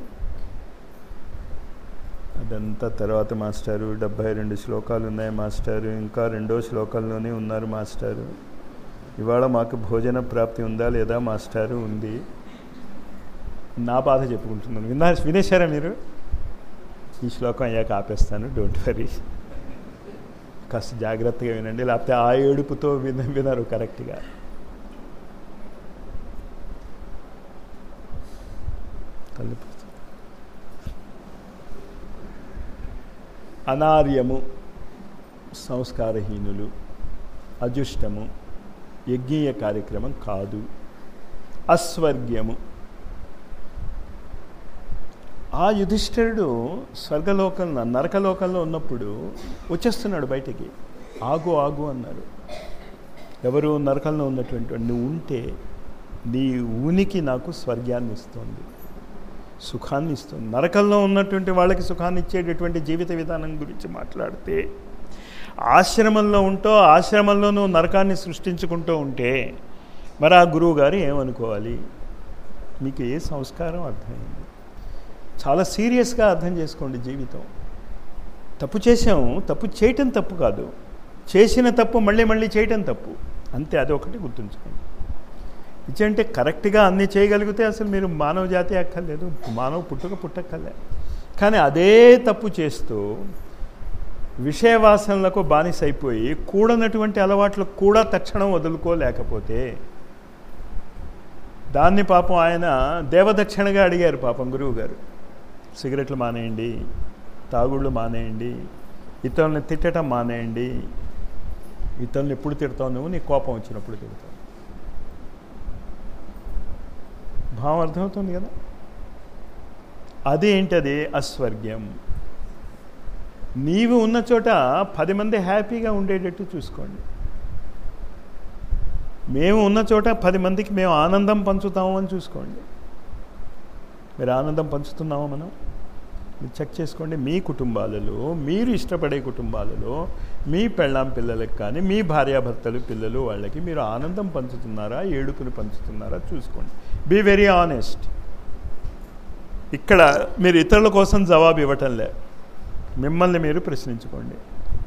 అదంతా తర్వాత మాస్టారు డెబ్భై రెండు శ్లోకాలు ఉన్నాయి మాస్టారు ఇంకా రెండో శ్లోకంలోనే ఉన్నారు మాస్టారు ఇవాళ మాకు భోజన ప్రాప్తి ఉందా లేదా మాస్టారు ఉంది నా బాధ చెప్పుకుంటున్నాను విన్నా వినేశారా మీరు ఈ శ్లోకం అయ్యాక ఆపేస్తాను డోంట్ వరీ కాస్త జాగ్రత్తగా వినండి లేకపోతే ఆ ఏడుపుతో విన వినరు కరెక్ట్గా తల్లిపోతుంది అనార్యము సంస్కారహీనులు అజుష్టము యజ్ఞీయ కార్యక్రమం కాదు అస్వర్గ్యము ఆ యుధిష్ఠిరుడు స్వర్గలోకంలో నరకలోకంలో ఉన్నప్పుడు వచ్చేస్తున్నాడు బయటికి ఆగు ఆగు అన్నారు ఎవరు నరకంలో ఉన్నటువంటి నువ్వు ఉంటే నీ ఉనికి నాకు స్వర్గాన్ని ఇస్తుంది సుఖాన్ని ఇస్తుంది నరకంలో ఉన్నటువంటి వాళ్ళకి సుఖాన్ని ఇచ్చేటటువంటి జీవిత విధానం గురించి మాట్లాడితే ఆశ్రమంలో ఉంటూ ఆశ్రమంలో నువ్వు నరకాన్ని సృష్టించుకుంటూ ఉంటే మరి ఆ గురువు గారు ఏమనుకోవాలి మీకు ఏ సంస్కారం అర్థమైంది చాలా సీరియస్గా అర్థం చేసుకోండి జీవితం తప్పు చేసాము తప్పు చేయటం తప్పు కాదు చేసిన తప్పు మళ్ళీ మళ్ళీ చేయటం తప్పు అంతే అది ఒకటి గుర్తుంచుకోండి ఇచ్చంటే కరెక్ట్గా అన్నీ చేయగలిగితే అసలు మీరు మానవ జాతి అక్కర్లేదు మానవ పుట్టుక పుట్టక్కర్లే కానీ అదే తప్పు చేస్తూ విషయవాసనలకు బానిసైపోయి కూడనటువంటి అలవాట్లు కూడా తక్షణం వదులుకోలేకపోతే దాన్ని పాపం ఆయన దేవదక్షిణగా అడిగారు పాపం గురువు గారు సిగరెట్లు మానేయండి తాగుళ్ళు మానేయండి ఇతరుల్ని తిట్టడం మానేయండి ఇతరులను ఎప్పుడు తిడతావు నువ్వు నీ కోపం వచ్చినప్పుడు తిడతావు భావం అర్థమవుతుంది కదా అదేంటది అస్వర్గ్యం నీవు ఉన్న చోట పది మంది హ్యాపీగా ఉండేటట్టు చూసుకోండి మేము ఉన్న చోట పది మందికి మేము ఆనందం పంచుతాము అని చూసుకోండి మీరు ఆనందం పంచుతున్నామా మనం మీరు చెక్ చేసుకోండి మీ కుటుంబాలలో మీరు ఇష్టపడే కుటుంబాలలో మీ పెళ్ళాం పిల్లలకు కానీ మీ భార్యాభర్తలు పిల్లలు వాళ్ళకి మీరు ఆనందం పంచుతున్నారా ఏడుపుని పంచుతున్నారా చూసుకోండి బీ వెరీ ఆనెస్ట్ ఇక్కడ మీరు ఇతరుల కోసం జవాబు ఇవ్వటంలే మిమ్మల్ని మీరు ప్రశ్నించుకోండి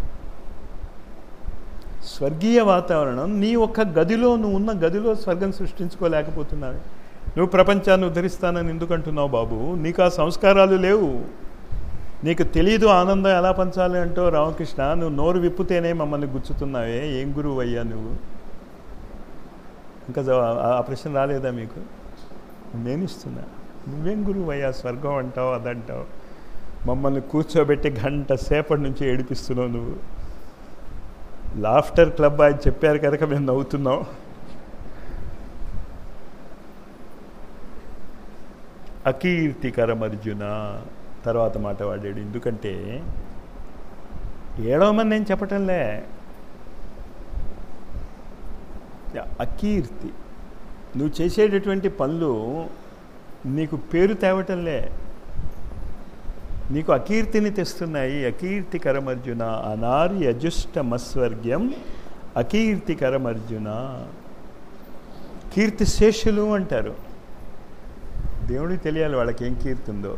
స్వర్గీయ వాతావరణం నీ ఒక్క గదిలో నువ్వు ఉన్న గదిలో స్వర్గం సృష్టించుకోలేకపోతున్నావు నువ్వు ప్రపంచాన్ని ఉద్ధరిస్తానని ఎందుకంటున్నావు బాబు నీకు ఆ సంస్కారాలు లేవు నీకు తెలీదు ఆనందం ఎలా పంచాలి అంటో రామకృష్ణ నువ్వు నోరు విప్పితేనే మమ్మల్ని గుచ్చుతున్నావే ఏం గురువు అయ్యా నువ్వు ఇంకా జవా- ఆ- ఆ ప్రశ్న రాలేదా మీకు నేను ఇస్తున్నా నువ్వేం గురువు అయ్యా స్వర్గం అంటావు అదంటావు మమ్మల్ని కూర్చోబెట్టి గంట సేపటి నుంచి ఏడిపిస్తున్నావు నువ్వు లాఫ్టర్ క్లబ్ ఆయన చెప్పారు కనుక మేము నవ్వుతున్నాం అకీర్తికరం అర్జున తర్వాత మాట వాడాడు ఎందుకంటే ఏడవమని నేను చెప్పటంలే అకీర్తి నువ్వు చేసేటటువంటి పనులు నీకు పేరు తేవటంలే నీకు అకీర్తిని తెస్తున్నాయి అకీర్తికరం అర్జున అనార్య అజుష్టమస్వర్గ్యం అకీర్తికరం అర్జున కీర్తిశేషులు అంటారు దేవుడికి తెలియాలి వాళ్ళకి ఏం కీర్తి ఉందో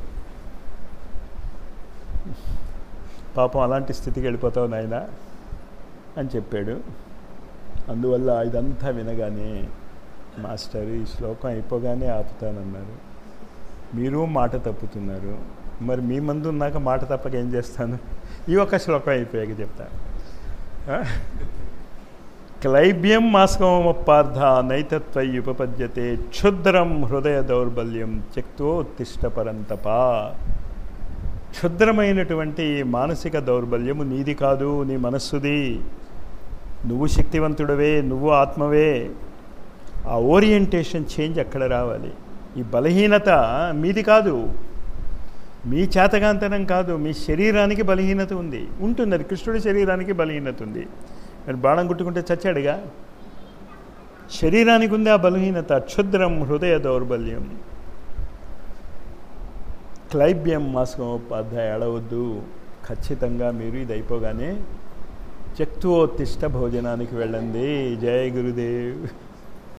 పాపం అలాంటి స్థితికి వెళ్ళిపోతావు నాయన అని చెప్పాడు అందువల్ల ఇదంతా వినగానే మాస్టర్ ఈ శ్లోకం అయిపోగానే ఆపుతానన్నారు మీరు మాట తప్పుతున్నారు మరి మీ మందు ఉన్నాక మాట తప్పక ఏం చేస్తాను ఈ ఒక్క శ్లోకం అయిపోయాక చెప్తాను ఆ? క్లైబ్యం మాస్కమపార్థ నైతత్వై ఉపపద్యతే క్షుద్రం హృదయ దౌర్బల్యం త్యక్తోత్తిష్ట పరంతప క్షుద్రమైనటువంటి ఈ మానసిక దౌర్బల్యము నీది కాదు నీ మనస్సుది నువ్వు శక్తివంతుడవే నువ్వు ఆత్మవే ఆ ఓరియంటేషన్ చేంజ్ అక్కడ రావాలి ఈ బలహీనత మీది కాదు మీ చేతగాంతనం కాదు మీ శరీరానికి బలహీనత ఉంది ఉంటుంది అది కృష్ణుడి శరీరానికి బలహీనత ఉంది మరి బాణం కుట్టుకుంటే చచ్చాడుగా శరీరానికి ఉంది ఆ బలహీనత క్షుద్రం హృదయ దౌర్బల్యం క్లైబ్యం మాస్కోపాధ్యాయ అడవద్దు ఖచ్చితంగా మీరు ఇది అయిపోగానే చెక్తువోత్తిష్ట భోజనానికి వెళ్ళండి జయ గురుదేవ్